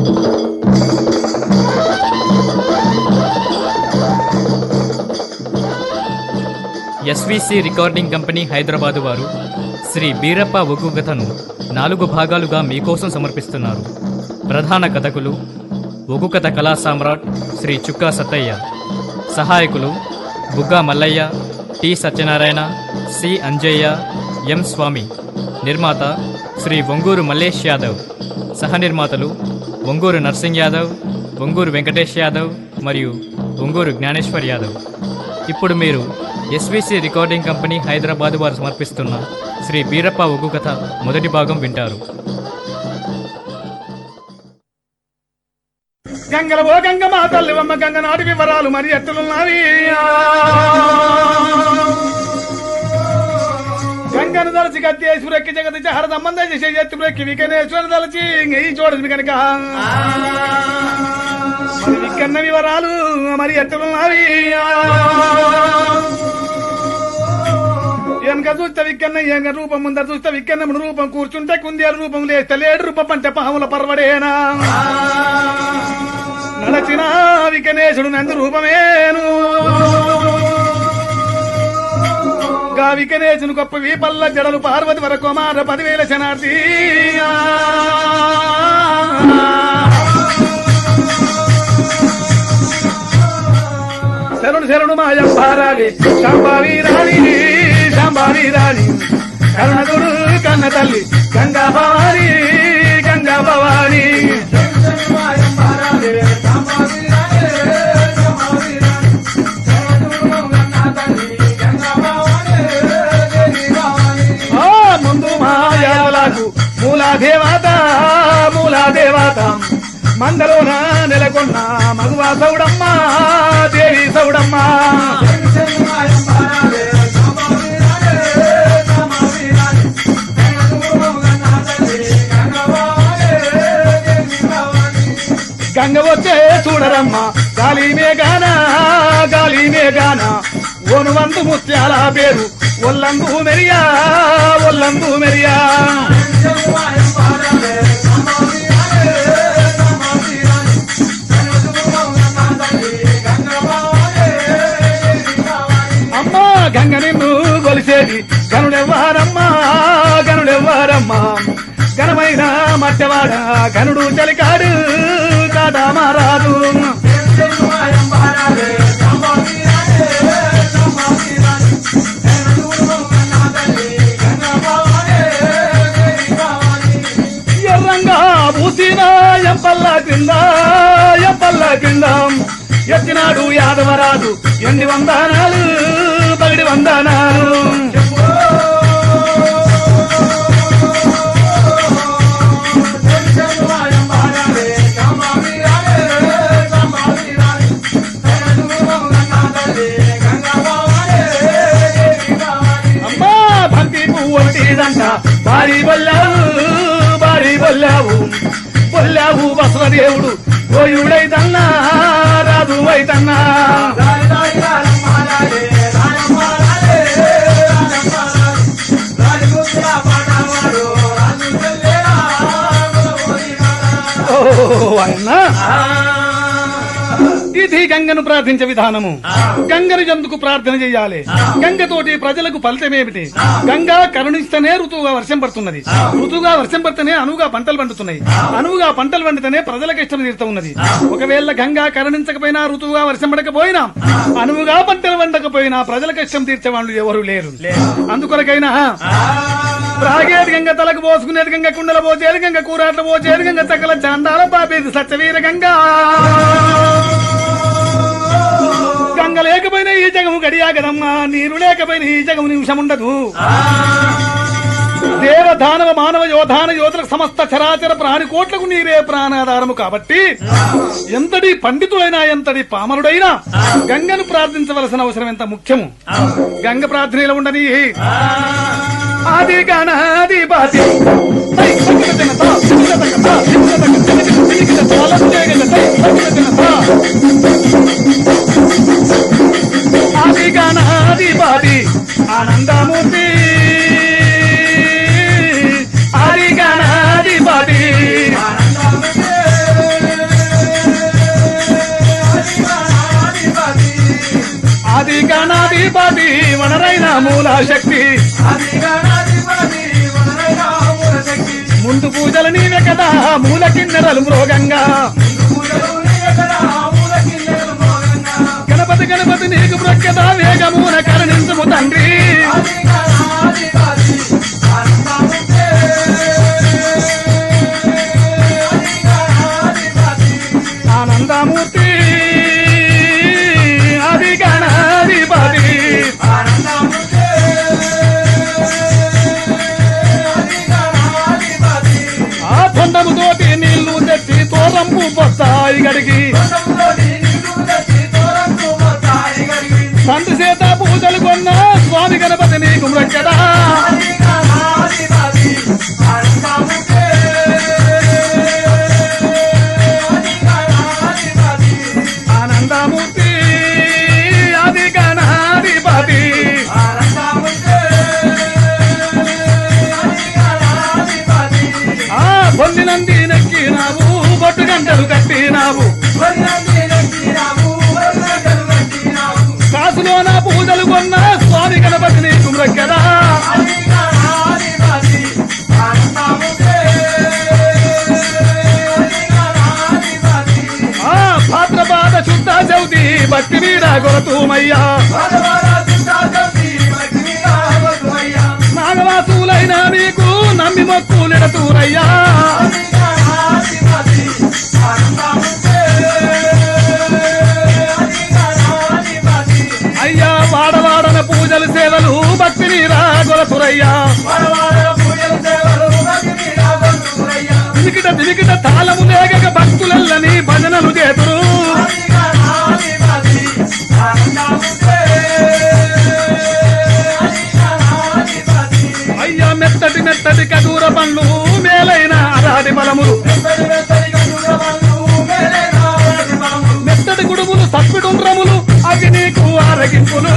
SVC recording company Hyderabad వారు శ్రీ బీరప్ప ఒగ్గు కథను నాలుగు భాగాలుగా మీకోసం సమర్పిస్తున్నారు ప్రధాన కథకులు ఒగ్గు కథ కళా సామ్రాట్ శ్రీ చుక్కా సత్తయ్య సహాయకులు Bugga Mallaiah T Satyanarayana C Anjaiah M Swami నిర్మాత శ్రీ ఒంగూరు మల్లేష్ యాదవ్ సహనిర్మాతలు ఒంగూరు నర్సింగ్ యాదవ్ ఒంగూరు వెంకటేష్ యాదవ్ మరియు ఒంగూరు జ్ఞానేశ్వర్ యాదవ్ ఇప్పుడు మీరు ఎస్విసి రికార్డింగ్ కంపెనీ హైదరాబాద్ వారు సమర్పిస్తున్న శ్రీ బీరప్ప ఒగ్గు కథ మొదటి భాగం వింటారు గంగల ఓ గంగ మా తల్లి అమ్మ గంగ నాటి వివరాలు మరి ఎట్లున్నవి గంగను దలచి గద్దేశ్వరెక్కి జగతి హర సంబంధ చేసే ఎత్తురెక్కి వికనేశ్వర దలచి ఈ చూడదు కనుక మరి వికన్న వివరాలు మరి ఎట్లున్నవి వెనక చూస్తే విక్కన్న ఎంగ రూపం ముందర చూస్తే విక్కన్న రూపం కూర్చుంటే కుందేలు రూపం లేస్తే లేడు రూపం అంటే పాముల పర్వడేనా నడచిన వికనేశుడు నందు రూపమేను గా వికనేశుని గొప్ప వీపల్ల జడలు పార్వతి వర కుమార పదివేల శనార్థి శరణు శరణు మాయంబారాలి శాంబావి రాణి శాంబావి రాణి కరుణగుడు కన్న తల్లి గంగా భవాని గంగా భవాని ఆ ముందు మాయాలకు మూలా దేవత మూలా దేవత మందలోన నెలకొన్న మగువా సౌడమ్మ దేవి సౌడమ్మ గంగ వచ్చే చూడరమ్మ గాలి మేఘాన గాలి మేఘాన ఓను వందు ముత్యాల పేరు ఒల్లందు మెరియా ఒల్లందు మెరియా అమ్మా గంగ నిన్ను కొలిసేది గనుడెవ్వారమ్మా గనుడెవ్వారమ్మా ఘనమైన మట్టవాడ గనుడు చలికాడు కాదా మారాదు ఎర్రంగా పూసిన ఎంపల్ల కింద ఎంపల్ల కింద ఎత్తినాడు యాదవరాజు ఎన్ని వందనాలు పగిడి వందనాలు అమ్మా బంతి పువ్వు ఒకటిదంట భారీ బొల్లావు భారీ బొల్లావు బొల్లావు బసవదేవుడు గోయుడైతన్నా రాజు అయితన్నా ఓ ఆయన ఇది గంగను ప్రార్థించే విధానము గంగను ఎందుకు ప్రార్థన చేయాలి గంగతోటి ప్రజలకు ఫలితమేమిటి గంగా కరుణిస్తేనే ఋతువుగా వర్షం పడుతున్నది ఋతువుగా వర్షం పడితేనే అనువుగా పంటలు పండుతున్నాయి అనువుగా పంటలు పండితేనే ప్రజలకు ఇష్టం తీరుతూ ఉన్నది ఒకవేళ గంగా కరుణించకపోయినా ఋతువుగా వర్షం పడకపోయినా అనువుగా పంటలు పండకపోయినా ప్రజలకు ఇష్టం తీర్చే వాళ్ళు ఎవరు లేరు అందుకొరకైనా రాగేది గంగ తలకు పోసుకునేది గంగ కుండల పోసేది గంగ కూరాట్ల పోసేది గంగ చక్కల చందాల పాపేది సత్యవీర గంగా గంగ లేకపోయినా ఈ జగము గడియా కదమ్మా నీరు లేకపోయినా ఈ జగము నిమిషం ఉండదు దేవ దానవ మానవ యోధాన యోధులకు సమస్త చరాచర ప్రాణి కోట్లకు నీరే ప్రాణాధారము కాబట్టి ఎంతటి పండితుడైనా ఎంతటి పామరుడైనా గంగను ప్రార్థించవలసిన అవసరం ఎంత ముఖ్యము గంగ ప్రార్థనలో ఉండని ఆది గణాది బాతి తై తగిన తిన తా, తిన తగ తా, తిన తగ తిన తిన తిన తాళం చేయగల తై తగిన తిన తా. ఆది గణాది బాతి ఆనందమూర్తి ఆది గణాది బాతి మూల శక్తి ముందు పూజలు నీవే కదా మూల కిన్నెరలు మృగంగా గణపతి గణపతి నీకు ప్రఖ్యత వేగమున కరుణించుము తండ్రి ఆనందమూర్తి అది గణాధిపతి ఆ తొండముతోటి నీళ్లు తెచ్చి తోరంపు పొస్తాయి గడిగి సంత చేత పూజలు కొన్న స్వామి గణపతి నీకు మృక్కడా ఆనందమూర్తి అది గణాధిపతి ఆ పొందినంది నెక్కినావు బొట్టు గంటలు కట్టినావు కాసులోన పూజలు కొన్న స్వామి గణపతి నీకు మృక్కడా ఆ భాద్రపాద శుద్ధ చౌతి భక్తి వీర కొరతూమయ్యా నాగవాసులైన మీకు నమ్మి మొక్కులెడతూరయ్యా అయ్యా వాడవాడన పూజలు సేవలు భక్తి వీర కొరతురయ్యా తిమికిట తిమికిట తాళము లేగక భక్తులల్లని భజనలు చేతురు అయ్యా మెత్తటి మెత్తటి కదూర పండ్లు మేలైన అరాది బలములు మెత్తటి గుడుములు సప్పిడుండ్రములు అవి నీకు ఆరగింపులు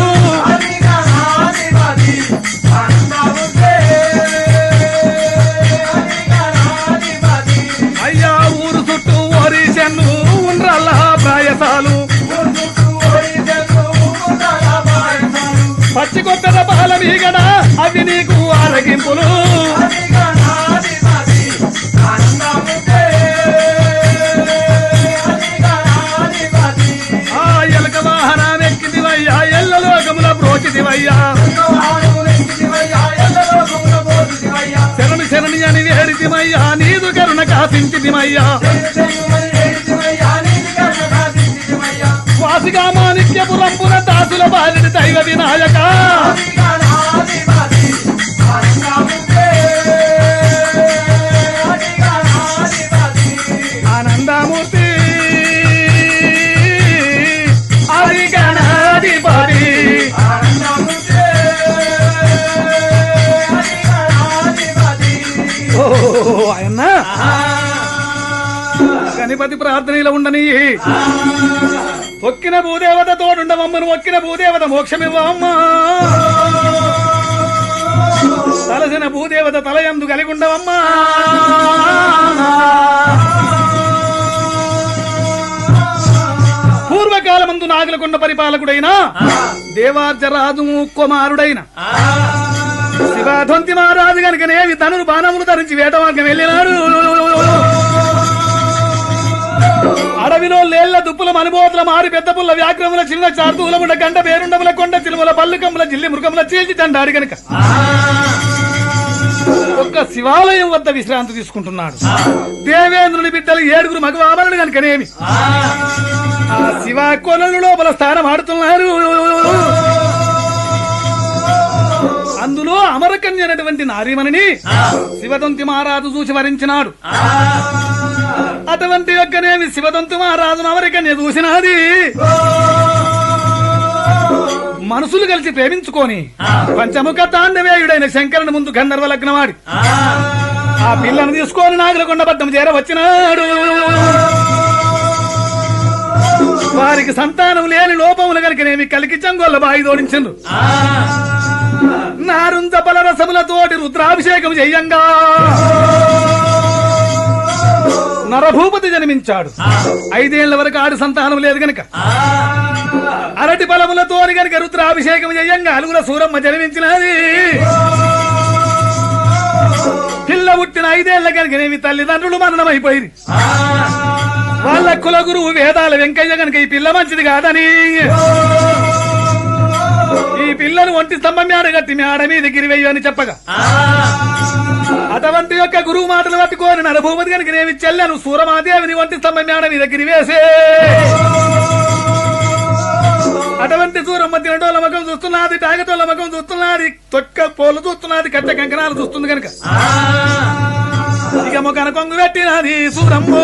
అయ్యా ఊరు చుట్టూ ఓరి చెన్ను ఉండ్రల్ల ప్రాయసాలు పచ్చి కొట్టద పాల మీగడ అవి నీకు ఆరగింపులు ఆ ఎలక వాహనం ఎక్కిదివయ్యా ఎల్ల లోకముల బ్రోచిదివయ్యా శరణి శరణి అని వేడితిమయ్యా నీదు కరుణ కాపించిదిమయ్యా వాసిగా మాణిక్యపురంపున దాసుల బాలిని దైవ వినాయక ఆనందమూర్తి అది గణాధిపతి ఓ ఆయన గణపతి ప్రార్థనలో ఉండని ఒక్కిన భూదేవత తోడుండవమ్మను ఒక్కిన భూదేవత మోక్షమివ్వమ్మా తలసిన భూదేవత తలయందు కలిగి ఉండవమ్మా పూర్వకాలమందు నాగులకొండ పరిపాలకుడైన దేవార్జరాజు కుమారుడైన శివాధొంతి మహారాజు కనుకనేవి తనులు బాణములు ధరించి వేట మార్గం వెళ్ళినాడు అడవిలో లేళ్ల దుప్పుల మనుబోతుల మారి పెద్ద పుల్ల వ్యాగ్రముల చిన్న చార్దూలముల గంట పేరుండముల కొండ చిలుముల పల్లుకముల జిల్లి మృగముల చీల్చి తండాడు గనుక ఒక్క శివాలయం వద్ద విశ్రాంతి తీసుకుంటున్నాడు దేవేంద్రుని బిడ్డలు ఏడుగురు మగవామరుడు కనుకనేమి ఆ శివ కొలలు లోపల స్థానం ఆడుతున్నారు అందులో అమరకన్య అనేటువంటి నారీమణిని శివదంతి మహారాజు చూసి వరించినాడు అటువంటి యొక్కనేమి శివదంతి మహారాజును అమరకన్య చూసినది మనసులు కలిసి ప్రేమించుకొని పంచముఖ తాండవేయుడైన శంకరుని ముందు గంధర్వ లగ్నవాడి ఆ పిల్లను తీసుకొని నాగులకొండ పట్టం చేర వచ్చినాడు వారికి సంతానం లేని లోపములు కనుకనేమి కలికి చంగోళ్ళ బాయి తోడించిండు నారుంజ బల రసములతోటి రుద్రాభిషేకం చెయ్యంగా నరభూపతి జన్మించాడు ఐదేళ్ల వరకు ఆడి సంతానం లేదు గనక అరటి బలములతో గనుక రుద్రాభిషేకం చేయంగా అలుగుల సూరమ్మ జన్మించినది పిల్ల పుట్టిన ఐదేళ్ల కనుకనేమి తల్లిదండ్రులు మరణమైపోయింది వాళ్ళ కుల గురువు వేదాల వెంకయ్య గనుక ఈ పిల్ల మంచిది కాదని ఈ పిల్లను ఒంటి స్తంభం మేడ కట్టి మేడ మీద గిరివెయ్యు అని చెప్పగా అటువంటి యొక్క గురువు మాటలు పట్టుకోని నరభూపతి కనుక నేమి చెల్లను సూరమాదేవిని ఒంటి స్తంభం మేడ మీద గిరివేసే అటువంటి సూరమ్మ తినటోళ్ళ ముఖం చూస్తున్నది తాగటోళ్ళ ముఖం చూస్తున్నది తొక్క పోలు చూస్తున్నది కట్ట కంకణాలు చూస్తుంది కనుక ఇక ముఖాన కొంగు పెట్టినది సూరమ్మో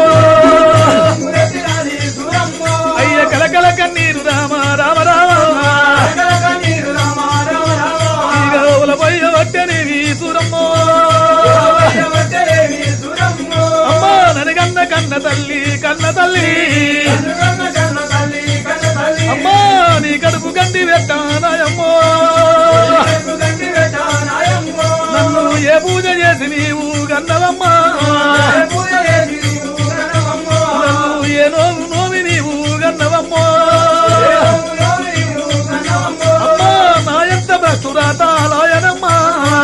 అయ్య కలకల కన్నీరు రామ రామ రామ ఇక ఓల పొయ్య వట్టెనివి సూరమ్మో అమ్మా ననగన్న కన్న తల్లి కన్న తల్లి అమ్మా నీ కడుపు గండి పెట్టానాయమ్మో నన్ను ఏ పూజ చేసి నీవు గన్నవమ్మా నన్ను ఏ నోము నోమి నీవు గన్నవమ్మో అమ్మా నా ఎంత భక్తురాతాలయనమ్మా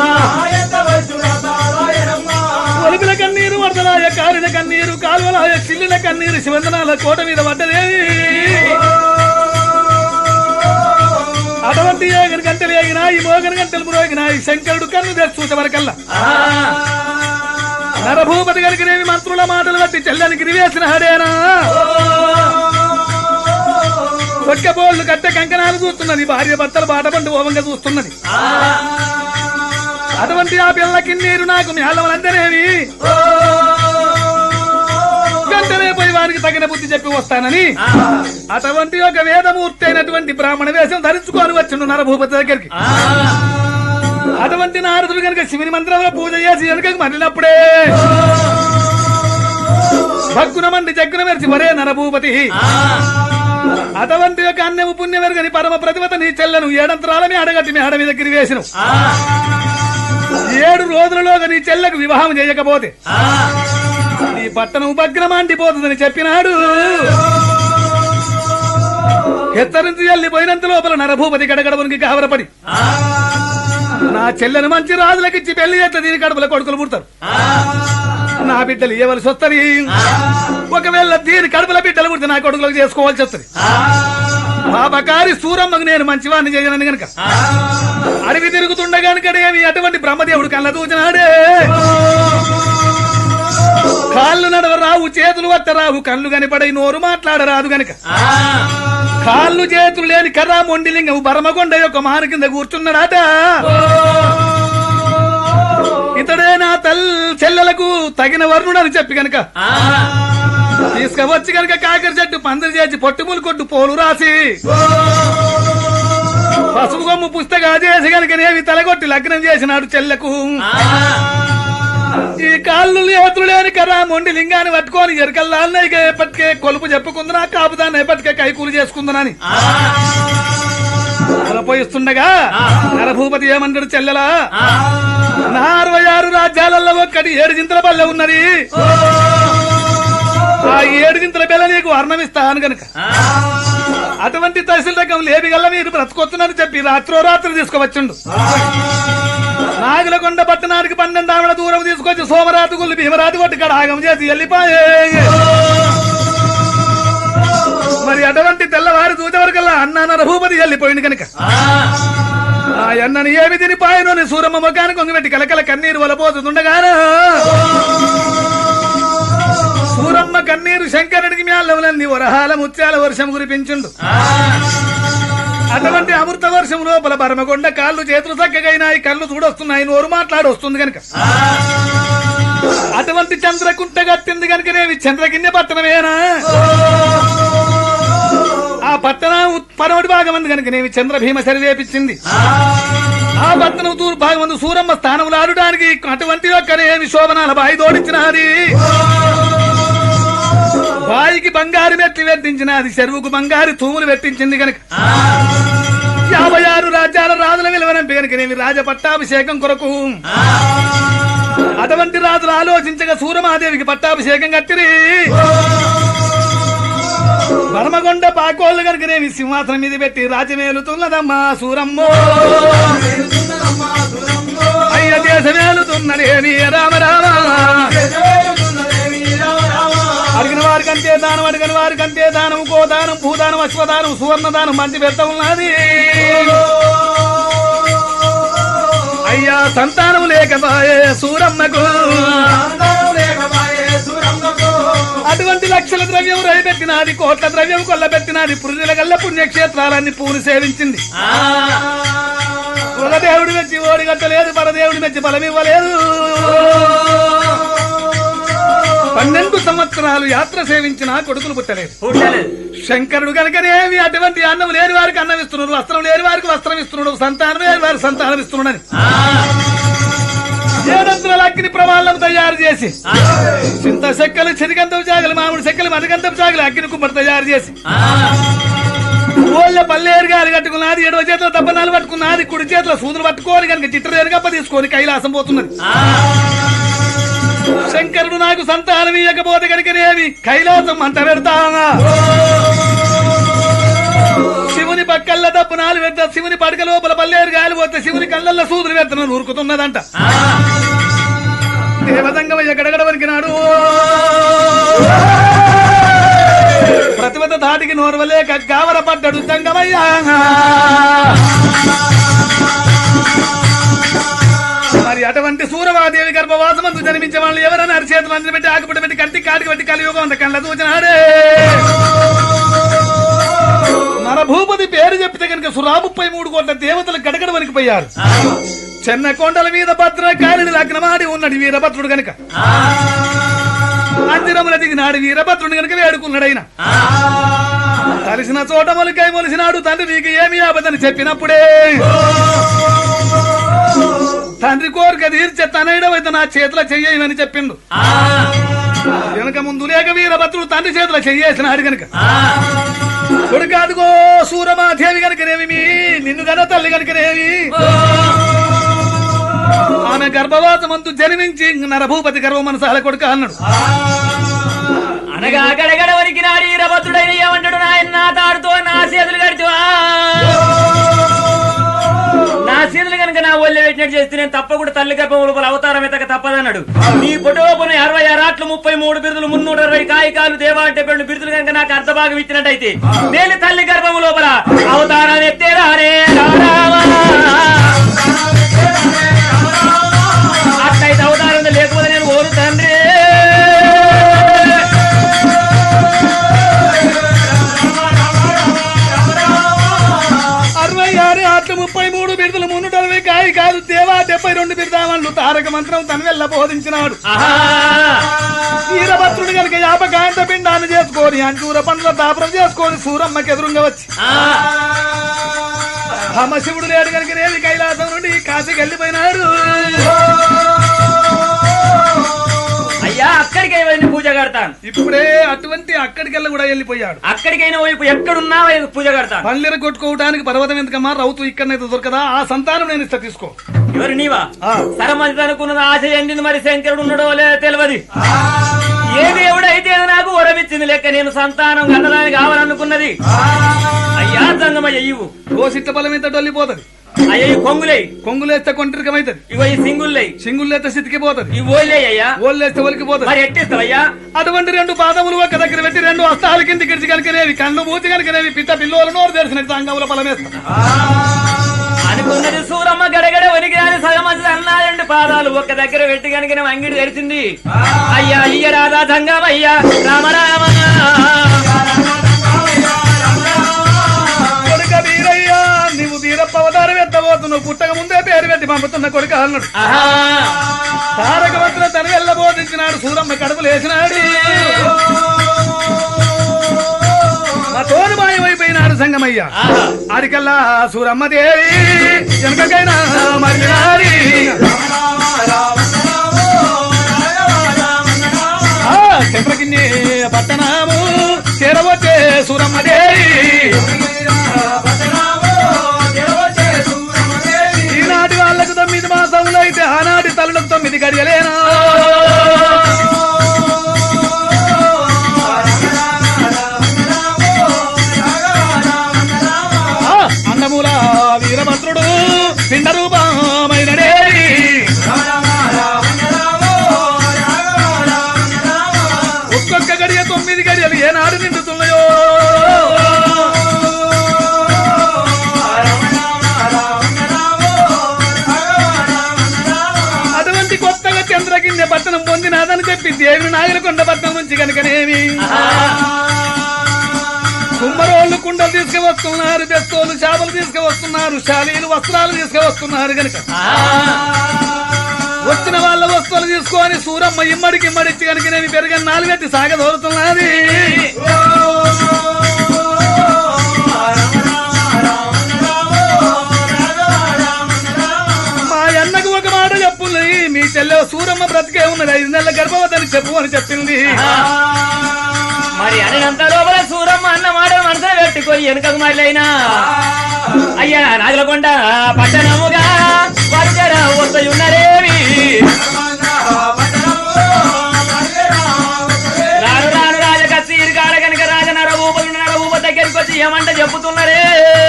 ఒలిపిల కన్నీరు వరదలాయ కారిన కన్నీరు కాలువలాయ చిల్లిన కన్నీరు శివందనాల కోట మీద పడ్డదేవి అటువంటి ఏగని గంటలు ఏగినాయి మోగని గంటలు మ్రోగినాయి శంకరుడు కన్ను తెచ్చి చూసవరకల్లా నరభూపతి కలిగినేవి మంత్రుల మాటలు బట్టి చెల్లని గిరివేసిన హడేనా బోళ్ళు కట్టె కంకణాలు చూస్తున్నది భార్య భర్తలు బాటపండు ఓవంగా చూస్తున్నది అటువంటి ఆ పిల్లకి నీరు నాకు మేళవలందరేవి వెంటనే పోయి వారికి తగిన బుద్ధి చెప్పి వస్తానని అటువంటి ఒక వేదమూర్తి అయినటువంటి బ్రాహ్మణ వేషం ధరించుకొని వచ్చిండు నరభూపతి దగ్గరికి అటువంటి నారదుడు కనుక శివుని మందిరంలో పూజ చేసి వెనుకకు మళ్ళినప్పుడే భగ్గున మండి జగ్గున మెరిచి వరే నరభూపతి అటువంటి యొక్క అన్నము పుణ్యం ఎరుగని పరమ ప్రతిభత నీ చెల్లను ఏడంతరాలమే అడగట్టి మీ అడవి దగ్గర వేసిన ఏడు రోజులలోగా నీ చెల్లకు వివాహం చేయకపోతే నీ పట్టణం భగ్నమాంటిపోతుందని చెప్పినాడు హెచ్చరించి వెళ్ళిపోయినంత లోపల నరభూపతి గడగడవనికి కావరపడి నా చెల్లెను మంచి రాజులకిచ్చి పెళ్లి చేస్తే దీని కడుపుల కొడుకులు పుడతారు నా బిడ్డలు ఇవ్వవలసి వస్తుంది ఒకవేళ దీని కడుపుల బిడ్డలు పుడితే నా కొడుకులకు చేసుకోవాల్సి వస్తుంది పాపకారి సూరమ్మకు నేను మంచివాడిని చేయనని గనక అడవి తిరుగుతుండగానికడేమి అటువంటి బ్రహ్మదేవుడు కళ్ళ దూచినాడే కాళ్ళు నడవ రావు చేతులు వత్త రావు కళ్ళు కనిపడై నోరు మాట్లాడరాదు గనక కాళ్ళు చేతులు లేని కర్ర మొండిలింగం బరమగొండ యొక్క మాన కింద కూర్చున్నాడట ఇతడే నా తల్ చెల్లెలకు తగిన వర్ణుడని చెప్పి గనక తీసుకువచ్చి గనక కాకర చెట్టు పందిరి చేసి పొట్టుములు కొట్టు పోలు రాసి పసుపు కొమ్ము పుస్తగా చేసి గనక నేవి తలగొట్టి లగ్నం చేసినాడు చెల్లెకు ఈ కాళ్ళు చేతులు లేని కర్ర మొండి లింగాన్ని పట్టుకొని ఎరకల్లా ఎప్పటికే కొలుపు చెప్పుకుందునా కాపుదాన్ని ఎప్పటికే కైకూలు చేసుకుందునని పోయిస్తుండగా నరభూపతి ఏమన్నాడు చెల్లెలా నా అరవై ఆరు రాజ్యాలలో ఒక్కటి ఏడు చింతల పల్లె ఉన్నది ఆ ఏడు చింతల బెల్ల నీకు వర్ణమిస్తాను గనుక అటువంటి తహసీల్ రకం లేబిగల్ల మీరు బ్రతుకొచ్చునని చెప్పి రాత్రో రాత్రి తీసుకువచ్చుండు నాగులకొండ పట్టణానికి పన్నెండు ఆవిడ దూరం తీసుకొచ్చి సోమరాతి గుళ్ళు భీమరాతి కొట్టి కడాగం చేసి వెళ్ళిపోయే మరి అటువంటి తెల్లవారి చూచవరకల్లా అన్న నరభూపతి వెళ్ళిపోయింది కనుక ఆ అన్నని ఏమి తిని పాయనోని సూరమ్మ ముఖాన్ని కొంగబెట్టి కలకల కన్నీరు వలపోతుండగాను సూరమ్మ కన్నీరు శంకరుడికి మేళ్ళవులన్నీ వరహాల ముత్యాల వర్షం కురిపించుండు అటువంటి అమృత వర్షం లోపల బరమకొండ కాళ్ళు చేతులు చక్కగైనాయి కళ్ళు చూడొస్తున్నాయి నోరు మాట్లాడి వస్తుంది కనుక అటువంటి చంద్రకుంట కట్టింది కనుకనేవి చంద్రగిన్నె పట్టణమేనా ఆ పట్టణం పరమటి భాగం అంది కనుకనేవి చంద్రభీమ సరివేపించింది ఆ పట్టణం తూరు భాగం అందు సూరమ్మ స్థానంలో ఆడడానికి అటువంటి యొక్కనేవి శోభనాల బాయి తోడించినది బాయికి బంగారు మెట్లు పెట్టించినది చెరువుకు బంగారు తూములు పెట్టించింది కనుక యాభై ఆరు రాజ్యాల రాజుల విలువనంపి కనుకనేవి రాజ పట్టాభిషేకం కొరకు అటువంటి రాజులు ఆలోచించగా సూరమాదేవికి పట్టాభిషేకం కట్టిరి బర్మగొండ పాకోళ్ళు కనుకనేమి సింహాసనం మీద పెట్టి రాజమేలుతున్నదమ్మా సూరమ్మో అయ్య దేశమేలుతున్నదేమి రామ రామ అడిగిన వారికి అంతే దానం అడిగిన వారికి అంతే దానం గోదానం భూదానం అశ్వదానం సువర్ణదానం మంచి పెద్ద ఉన్నది అయ్యా సంతానం లేకపాయే సూరమ్మకు అటువంటి లక్షల ద్రవ్యం రైపెట్టినాది కోట్ల ద్రవ్యం కొల్లబెట్టినాది పురుషుల గల్ల పుణ్యక్షేత్రాలన్నీ పూలు సేవించింది కులదేవుడి మెచ్చి ఓడిగట్టలేదు పరదేవుడి మెచ్చి బలమివ్వలేదు పన్నెండు సంవత్సరాలు యాత్ర సేవించిన కొడుకులు పుట్టలేదు పుట్టలేదు శంకరుడు కనుకనేమి అటువంటి అన్నం లేని వారికి అన్నం ఇస్తున్నాడు వస్త్రం లేని వారికి వస్త్రం ఇస్తున్నాడు సంతానం లేని వారికి సంతానం ఇస్తున్నాడని ఏడంతుల అగ్ని ప్రమాణం తయారు చేసి చింత చెక్కలు చెరిగంతం చాగలు మామిడి చెక్కలు మరిగంతం చాగలు అగ్ని కుమ్మరి తయారు చేసి ఊళ్ళో పల్లేరు గారు కట్టుకున్నది ఎడవ చేతిలో దబ్బనాలు పట్టుకున్నది కుడి చేతిలో సూదులు పట్టుకోని కనుక చిత్రలేరు గప్ప తీసుకొని కైలాసం పోతున్నది శంకరుడు నాకు సంతానం ఇవ్వకపోతే కనుకనేమి కైలాసం మంట పెడతానా శివుని పక్కల్ల దబ్బనాలు పెడతా శివుని పడక లోపల పల్లేరు గాలి పోతే శివుని కళ్ళల్లో సూదులు పెడుతున్న ఊరుకుతున్నదంట దేవతంగమయ్య గడగడ వరికినాడు ప్రతిమత ధాటికి నోర్వలేక గావర పడ్డాడు తంగమయ్యా మరి అటువంటి సూరమాదేవి గర్భవాసమందు జన్మించే వాళ్ళు ఎవరైనా అరిచేతులు అందరి పెట్టి ఆకుపడి పెట్టి కంటి కాటికి పెట్టి కలియుగం అంత కళ్ళ దూచినాడే మన భూపతి పేరు చెప్తే కనుక సురా ముప్పై మూడు కోట్ల దేవతలు గడగడ వణికిపోయారు చెన్న కొండల మీద భద్రకాళిని లగ్నమాడి ఉన్నాడు వీరభద్రుడు గనుక అంజనముల దిగినాడు వీరభద్రుడు గనుక వేడుకున్నాడు ఆయన కలిసిన చోట మొలికాయ మొలిసినాడు తండ్రి నీకు ఏమి ఆపదని చెప్పినప్పుడే తండ్రి కోరిక తీర్చే తనైడవైతే నా చేతిలో చెయ్యమని చెప్పిండు వెనక ముందు లేక వీరభద్రుడు తండ్రి చేతిలో చెయ్యేసినాడు గనుక కొడుకు అదిగో సూరమాదేవి కనుకనేమి మీ నిన్ను గన తల్లి కనుకనేమి ఆమె గర్భవాసమంతు జన్మించి నరభూపతి గర్వ మనసాల కొడుక అన్నాడు అనగా గడగడ వరికి నాడు ఈరభద్రుడైన ఏమంటాడు నాయన నా తాడుతో నా చేతులు కడుతువా నా చేతులు కనుక నా ఒళ్ళే పెట్టినట్టు చేస్తే నేను తప్పకుండా తల్లి గర్భం లోపల అవతారం ఎత్తక తప్పదన్నాడు నీ పొటోపున అరవై ఆరు ఆట్లు ముప్పై మూడు బిరుదులు మున్నూట అరవై కాయకాలు దేవా అంటే రెండు బిరుదులు కనుక నాకు అర్ధ భాగం ఇచ్చినట్టయితే నేను తల్లి గర్భం లోపల అవతారం ఎత్తేరారే రారావా. అట్లయితే అవతారం లేకపోతే నేను ఓరు తండ్రి అరవై ఆరు ఆట్లు ముప్పై మూడు బిరుదులు మున్నూట అరవై కాయ కాదు దేవా డెబ్బై రెండు బిరుదామన్లు తారక మంత్రం తను వెళ్ళ బోధించినాడు ఆహా వీరభద్రుడు కనుక యాపకాయంత పిండాన్ని చేసుకొని అంచూర పండ్ల దాపరం చేసుకొని సూరమ్మకి ఎదురుగా వచ్చి అమ్మ శివుడు లేడు కనుక రేవి కైలాసం నుండి కాశీకి వెళ్ళిపోయినాడు అయ్యా అక్కడికి వెళ్ళి పూజ కడతాను ఇప్పుడే అటువంటి అక్కడికెళ్ళ కూడా వెళ్ళిపోయాడు అక్కడికైనా వైపు ఎక్కడున్నా పూజ కడతాను పల్లెర కొట్టుకోవడానికి పర్వతం ఎందుకమ్మా రౌతు ఇక్కడనైతే దొరకదా ఆ సంతానం నేను ఇస్తా తీసుకో ఎవరు నీవా ఆ. సరమంది అనుకున్నది ఆశ ఎండింది మరి శంకరుడు ఉన్నాడో లేదో తెలియదు ఏ దేవుడైతే అది నాకు వరమిచ్చింది లెక్క నేను సంతానం కన్నదానికి కావాలనుకున్నది అయ్యా సంగమయ్య ఇవ్వు ఓ సిట్ట బలం ఇంత డొల్లిపోతుంది అయ్యా ఈ కొంగులై కొంగులేస్తే కొంటరికమైతుంది ఇగో ఈ సింగుల్లై సింగులేస్తే సితికిపోతుంది ఈ ఓలే అయ్యా ఓళ్ళేస్తే ఒలికిపోతుంది మరి ఎట్టిస్తావయ్యా అటువంటి రెండు పాదములు ఒక దగ్గర పెట్టి రెండు హస్తాల కింద గిడిచి కనుకనేవి కళ్ళు మూతి కనుకనేవి పిట్ట పిల్లోలు నోరు తెరిచినట్టు అంగముల బలమేస్తా అనుకున్నది సూరమ్మ గడగడ వనికి రాని సగమంది అన్నా రెండు పాదాలు ఒక్క దగ్గర పెట్టి కనుక అంగిడి తెరిచింది అయ్యా అయ్య రాధా సంగమయ్యా రామ రామ కొడుక వీరయ్యా నీవు వీరప్ప అవతారం ఎత్తబోతున్నావు పుట్టక ముందే పేరు పెట్టి పంపుతున్న కొడుక అన్నాడు ఆహా తారక మంత్రం తను వెళ్ళబోధించినాడు సూరమ్మ కడుపులు వేసినాడు మా తోడు మాయమైపోయినాడు సంగమయ్య ఆహా. ఆడికల్లా సూరమ్మ దేవి వెనకకైనా మరినాడి ఆ, చెంపకిన్ని పట్టణము చేరవచ్చే సూరమ్మ దేవి ఈనాటి వాళ్ళకు తొమ్మిది మాసములు అయితే ఆనాటి తల్లులకు తొమ్మిది గడియలేనా ఒక్కొక్క గడియ తొమ్మిది గడియలు ఏనాడు నిండుతున్నాయో అటువంటి కొత్తగా చంద్రగిన్నె పట్టణం పొందినాదని చెప్పి దేవుని నాగలకొండ పట్టణం నుంచి కనుకనేమి కుమ్మరోళ్ళు కుండలు తీసుకువస్తున్నారు బెస్తోలు చేపలు తీసుకువస్తున్నారు శాలీలు వస్త్రాలు తీసుకువస్తున్నారు కనుక వచ్చిన వాళ్ళ వస్తువులు తీసుకొని సూరమ్మ ఇమ్మడికి ఇమ్మడిచ్చి కనుక నేను పెరిగిన నాలుగెత్తి సాగదోరుతున్నది మా అన్నకు ఒక మాట చెప్పుంది మీ చెల్లె సూరమ్మ బ్రతికే ఉన్నది ఐదు నెలల గర్భవతిని చెప్పు అని చెప్పింది మరి అనంత లోపల సూరమ్మ అన్న మాట మనసులో పెట్టుకొని వెనుకకు మళ్ళైనా అయ్యా నాగలకొండ పట్టణముగా వరుజర వస్తయున్నరేమి రాను రాను రాజకచ్చి ఇరుకాడ కనుక రాజ నరభూపలు నరభూప దగ్గరికి వచ్చి ఏమంట చెప్పుతున్నారే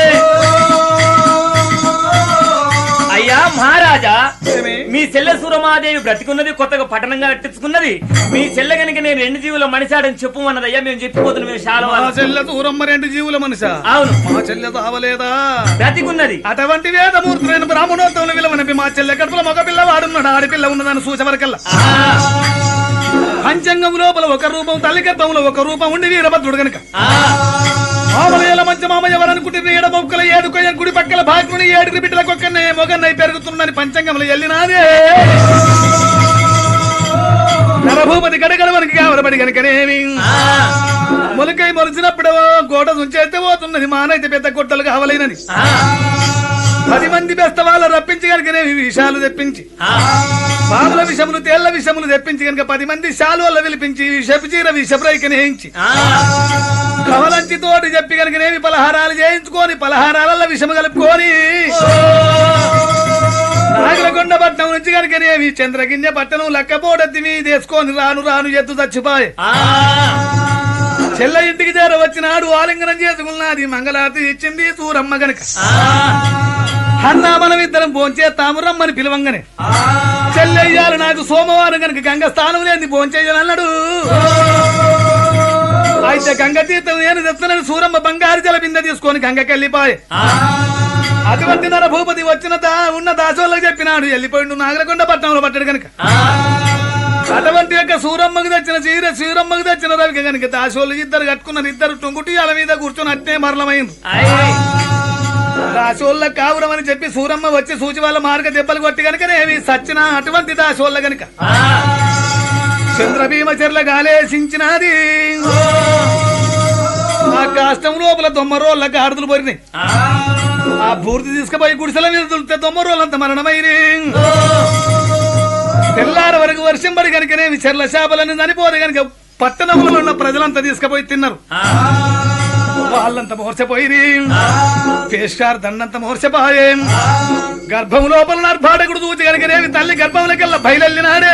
అయ్యా మహారాజా ఏమి? మీ చెల్లె సూరమాదేవి బ్రతికున్నది కొత్తగా పట్టణంగా కట్టించుకున్నది మీ చెల్లె కనుక నేను రెండు జీవుల మనిషాడని చెప్పుమన్నది అయ్యా మేము చెప్పిపోతున్నాం మేము చాలా మా చెల్లె సూరమ్మ రెండు జీవుల మనిషా అవును మా చెల్లె తావలేదా బ్రతికున్నది అటువంటి వేదమూర్తులైన బ్రాహ్మణోత్తములు విలువనపి మా చెల్లె కడుపులో మగ పిల్ల వాడున్నాడు ఆడపిల్ల ఉన్నదాన్ని సూచవరకల్లా ఆ, పంచంగం లోపల ఒక రూపం తల్లి గర్భంలో ఒక రూపం ఉండి వీరభద్రుడు గనుక ఆ, మామలయ్యల మంచి మామ ఎవరనుకుంటే ఏడ బొక్కల ఏడు కొయ్యం కుడి పక్కల భాగ్యుని ఏడుగురి బిడ్డల కొక్కనే మొగన్నై పెరుగుతుందని పంచంగంలో ఎల్లినాదే నరభూపతి గడగడవనికి కావరబడి గనుకనేమి ఆ, మొలకై మొలిచినప్పుడు గోడ ఉంచేస్తే పోతున్నది మానైతే పెద్ద గొట్టలు కావలేనని ఆ, పది మంది బెస్త వాళ్ళు రప్పించి కనుకనేమి విషాలు తెప్పించి ఆ, పాముల విషములు తేళ్ల విషములు తెప్పించి కనుక పది మంది శాలు వల్ల పిలిపించి విషపు చీర విషప్రైకనేయించి ఆ, కవలంచి తోటి చెప్పి కనుకనేమి పలహారాలు చేయించుకొని పలహారాలలో విషము కలుపుకొని నాగలకొండ పట్నం నుంచి కనుకనేమి చంద్రగిన్నె పట్టణం లక్కపోడెత్తి మీద వేసుకొని రాను రాను ఎత్తు చచ్చిపోయే ఆ, చెల్ల ఇంటికి చేర వచ్చినాడు ఆలింగనం చేసుకున్నది మంగళారతి ఇచ్చింది సూరమ్మ గనక ఆ, అన్నా మనం ఇద్దరం భోంచేస్తాము రమ్మని పిలవంగానే చెల్లెయ్యాలి నాకు సోమవారం కనుక గంగ స్థానం లేని భోంచేయాలన్నాడు అయితే గంగ తీర్థం నేను తెస్తున్నాను సూరమ్మ బంగారు జల బిందె తీసుకొని గంగకి వెళ్ళిపోయి ఆ, అటువంటి నర భూపతి వచ్చిన దా ఉన్న దాసోళ్ళకి చెప్పినాడు వెళ్ళిపోయిండు నాగలకొండ పట్టణంలో పట్టాడు కనుక ఆ, అటువంటి యొక్క సూరమ్మకు తెచ్చిన చీర సూరమ్మకు తెచ్చిన రవిక కనుక దాసోళ్ళు ఇద్దరు కట్టుకున్నారు ఇద్దరు టుంగుటియాల మీద కూర్చొని అట్నే మరలమైంది అయ్, దాసోళ్ళ కావురం అని చెప్పి సూరమ్మ వచ్చి సూచి వాళ్ళ మార్గ దెబ్బలు కొట్టి కనుకనేవి సచ్చిన అటువంటి దాసోళ్ళ గనుక ఆ, చంద్రభీమ చెర్ల గాలేసించినది ఆ కాష్టం లోపల దొమ్మరోళ్ళ గాడిదలు పోరినాయి ఆ, ఆ బూర్తి తీసుకుపోయి గుడిసెల మీద దులితే దొమ్మరోళ్ళంత మరణమైంది తెల్లార వరకు వర్షం పడి కనుకనేవి చెర్ల చేపలని చనిపోదు కనుక పట్టణంలో ఉన్న ప్రజలంతా తీసుకుపోయి తిన్నారు ఆ, వాళ్ళంతా మోర్చపోయి పేస్టార్ దండంత మోర్చపోయే గర్భం లోపల నర్భాటకుడు చూచి కనుకనేవి తల్లి గర్భంలోకెల్లా బయలెళ్ళినాడే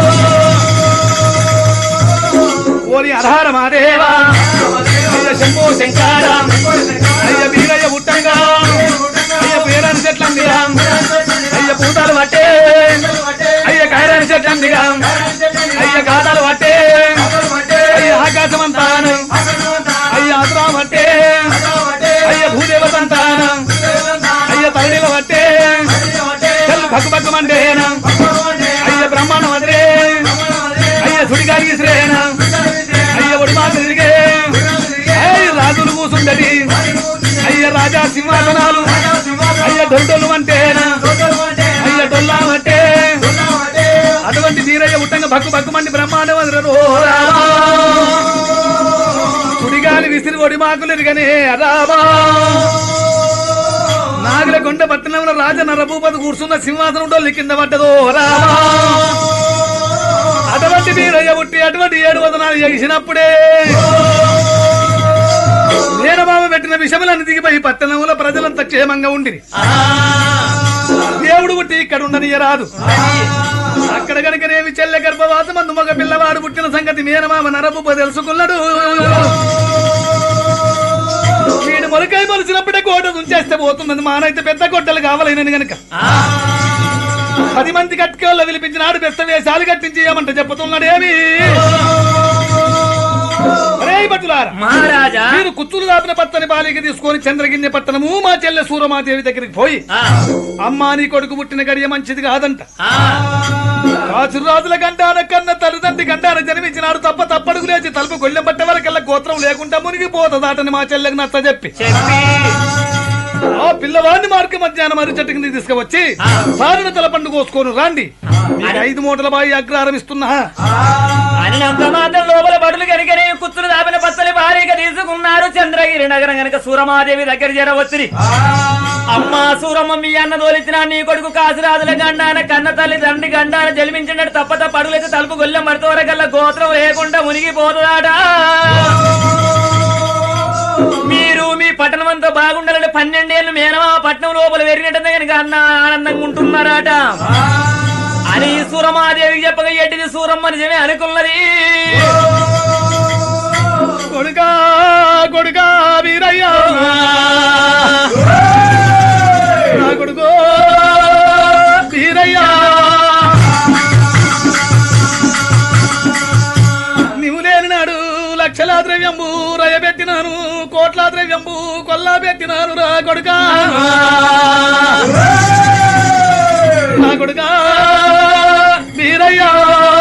ఓరి అరహార మాదేవా అయ్య శంభో శంకార అయ్య వీరయ్య ఉట్టంగా అయ్య పేరాని చెట్లందిగా అయ్య పూతాలు పట్టే అయ్య కాయరాని చెట్లందిగా అయ్య గాతాలు పట్టే అయ్య ఆకాశం అంతాను అయ్య అసురా పట్టే అయ్య భూదేవ సంతానం అయ్య తరణిల పట్టే చెల్లు పక్కు పక్కు మండేన అయ్య బ్రహ్మాండం అదిరే అయ్య సుడిగారికి శ్రేణ అయ్య ఒడిమా తిరిగే అయ్య రాజులు కూసుండది అయ్య రాజా సింహాసనాలు అయ్య డొల్డొల్లు అంటేనా అయ్య డొల్లా అంటే అటువంటి నీరయ్య ఉట్టంగా భక్కు భక్కు మండి బ్రహ్మాండం అదిరో సుడిగాలి విసిరి ఒడి మాకులెరుగనే రామా నాగులకొండ పట్టణంలో రాజ నరభూపతి కూర్చున్న సింహాసనం డొల్లి కింద పడ్డదో రామా అటువంటి వీరయ్య పుట్టి అటువంటి ఏడు వదనాలు ఎగిసినప్పుడే నేనమామ పెట్టిన విషములన్నీ దిగిపోయి పట్టణంలో ప్రజలంతా క్షేమంగా ఉండిరి దేవుడు పుట్టి ఇక్కడ ఉండని రాదు అక్కడ కనుకనేమి చెల్లె గర్భవాసం అందు మగ పిల్లవాడు పుట్టిన సంగతి మేనమామ నరభూప తెలుసుకున్నాడు వీడు మొలకాయ మొలిచినప్పుడే కోట ఉంచేస్తే పోతున్నది మానైతే పెద్ద కొట్టలు కావాలని గనక పది మంది కట్టుకోళ్ళ పిలిపించినాడు బెస్త వేషాలు కట్టించి ఏమంట చెప్పుతున్నాడేమి రాజులారా మహారాజా మీరు కుచ్చులు దాపిన పత్తని బాలిక తీసుకొని చంద్రగిన్నె పట్టణము మా చెల్లె సూరమాదేవి దగ్గరికి పోయి ఆ, అమ్మా నీ కొడుకు పుట్టిన గడియ మంచిది కాదంట ఆ, రాజురాజుల గండాన కన్న తల్లిదండ్రి గండాన జన్మించినాడు తప్ప తప్పడుగు లేచి తలుపు గొళ్ళెం పట్టే వరకల్లా గోత్రం లేకుండా మునిగిపోతుందాటని మా చెల్లెకి నచ్చ చెప్పి చెప్పి ఆ పిల్లవాడిని మార్గ మధ్యాహ్నం అరి చెట్టు కింద తీసుకువచ్చి సారిన తల పండు కోసుకొని రాండి మీకు ఐదు మూటల బాయి అగ్రహారం ఇస్తున్నా అన్నంత మాత్రం లోపల బడులు కనుకనే కుత్తులు దాపిన పచ్చలి భారీగా తీసుకున్నారు చంద్రగిరి నగరం గనక సూరమాదేవి దగ్గర చేరవచ్చుని అమ్మా సూరమ్మ మీ అన్న దోలిచ్చిన నీ కొడుకు కాసురాజుల గండాన కన్న తల్లి తండ్రి గండాన జన్మించినట్టు తప్ప తప్ప అడుగులైతే తలుపు గొల్లెం పడితే వరకల్లా గోత్రం లేకుండా మునిగిపోతుందాట మీరు మీ పట్టణం అంతా బాగుండాలంటే పన్నెండేళ్ళు మేనమా పట్టణం లోపల వెరిగినట్టు కనుక అన్న ఆనందంగా ఉంటున్నారట అని సూరమాదేవికి చెప్పగా ఎట్టిది సూరమ్మ నిజమే అనుకున్నది కొడుకా కొడుకా వీరయ్యా నా కొడుకో వీరయ్యా నీవు లేని నాడు లక్షల ద్రవ్యంబు రయబెట్టినాను కోట్ల ద్రవ్యంబు కొల్లా పెట్టినాను రా కొడుకా నా కొడుకా వీరయ్యా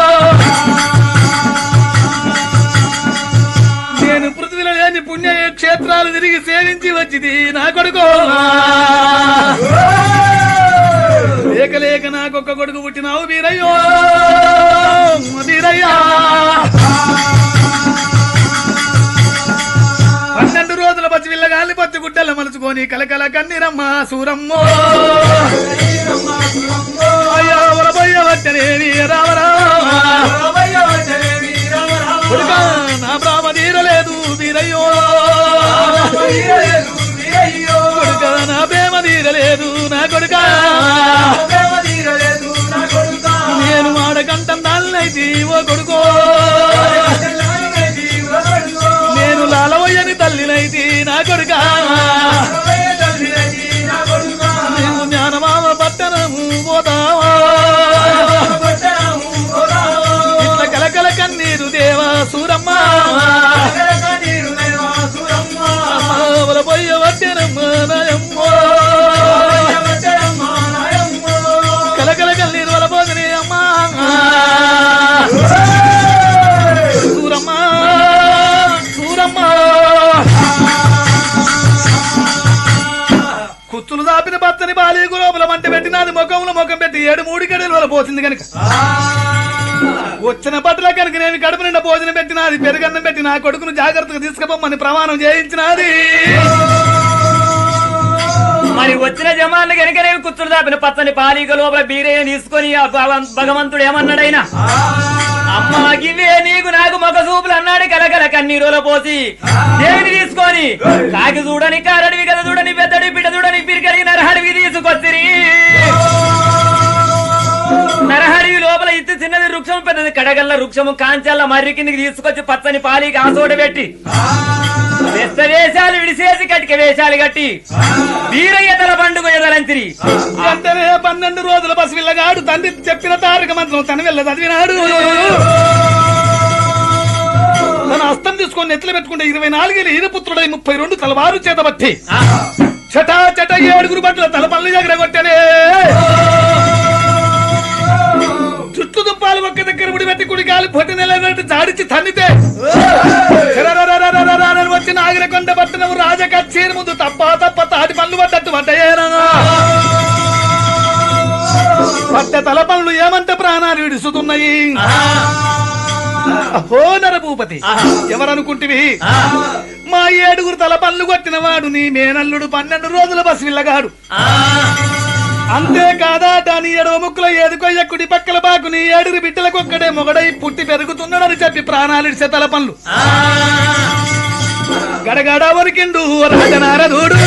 నేను పృథ్వీలో లేని పుణ్య క్షేత్రాలు తిరిగి సేవించి వచ్చింది నా కొడుకు లేక లేక నాకొక్క కొడుకు పుట్టినావు వీరయ్యో వీరయ్యా పన్నెండు రోజుల పచ్చి విల్లగాలి పచ్చి గుడ్డల మలుచుకొని కలకల కన్నీరమ్మ సూరమ్మో అయ్యా వరబయ్య వచ్చనేవి రావరా కొడుకా, నా బ్రాహ్మ తీరలేదు వీరయ్యో కొడుకా, నా ప్రేమ తీరలేదు నా కొడుక నేను వాడకంటం దాన్నైతి ఓ కొడుకో నేను లాలవయ్యని తల్లినైతి నా కొడుక నేను జ్ఞానమామ పట్టణము పోతావా ఇట్లా కలకల కన్నీరు దేవా సూరమ్మ అమ్మవల పొయ్య వట్టెనమ్మ నాయమ్మ కలకల కన్నీరు వల పోదని అమ్మా సూరమ్మ సూరమ్మ కుచ్చులు దాపిన బత్తని బాలి గురోపుల మంట పెట్టినది ముఖంలో ముఖం పెట్టి ఏడు మూడు గడియల వల్ల పోతుంది కనుక వచ్చిన బట్టల కనుక నేను కడుపు నిండా భోజనం పెట్టినది పెరుగన్నం పెట్టి నా కొడుకును జాగ్రత్తగా తీసుకుపోమని ప్రమాణం చేయించినది మరి వచ్చిన జమాన్లు కనుకనే కుత్తులు దాపిన పచ్చని పాలిక లోపల బీరయ్య తీసుకొని ఆ భగవం- భగవంతుడు ఏమన్నాడైనా అమ్మా గివే నీకు నాకు మొగ చూపులు అన్నాడు కలకల కన్నీరులో పోసి దేవిని తీసుకొని కాకి చూడని కారడివి కదా చూడని పెద్దడి బిడ్డ చూడని పిరికడి నరహడివి తీసుకొచ్చిరి నరహడివి లోపల ఇత్తు చిన్నది వృక్షం పెద్దది కడగల్ల వృక్షము కాంచాల మర్రి కిందికి తీసుకొచ్చి పచ్చని పాలికి ఆసోట పెట్టి వెస్త వేషాలు విడిసేసి కటిక వేషాలు కట్టి వీరయ్య తల పండుగ ఎదలంతిరి వెంటనే పన్నెండు రోజుల బస్సు వెళ్ళగాడు తండ్రి చెప్పిన తారక మంత్రం తన వెళ్ళ చదివినాడు తన అస్తం తీసుకొని నెత్తిలో పెట్టుకుంటే ఇరవై నాలుగేళ్ళు ఈరపుత్రుడై ముప్పై రెండు తలవారు చేత బట్టి చటా చట ఏడుగురు బట్టల తల పనులు ఎగరగొట్టనే చుట్టూ దుప్పాలు ఒక్క దగ్గర ముడి పెట్టి కుడి కాలు పొట్టి నెలనట్టు జాడిచి తన్నితే చెరరరరరరరరని వచ్చి నాగిరకొండ పట్టణము రాజకచ్చేరి ముందు తప్ప తప్ప తాటి పనులు పడ్డట్టు పడ్డయేనా పట్ట తల పనులు ఏమంటే ప్రాణాలు విడుస్తున్నాయి అహో నరభూపతి ఎవరనుకుంటివి మా ఏడుగురు తల పనులు కొట్టిన వాడు నీ మేనల్లుడు పన్నెండు రోజుల బస్సు వెళ్ళగాడు అంతేకాదాట నీ ఎడవ ముక్కులో ఏదుకొయ్య కుడి పక్కల బాకు నీ ఏడుగురు బిడ్డలకు ఒక్కడే మొగడై పుట్టి పెరుగుతున్నాడని చెప్పి ప్రాణాలు ఇడిసే తల పనులు గడగడ వరికిండు రాజనారదుడు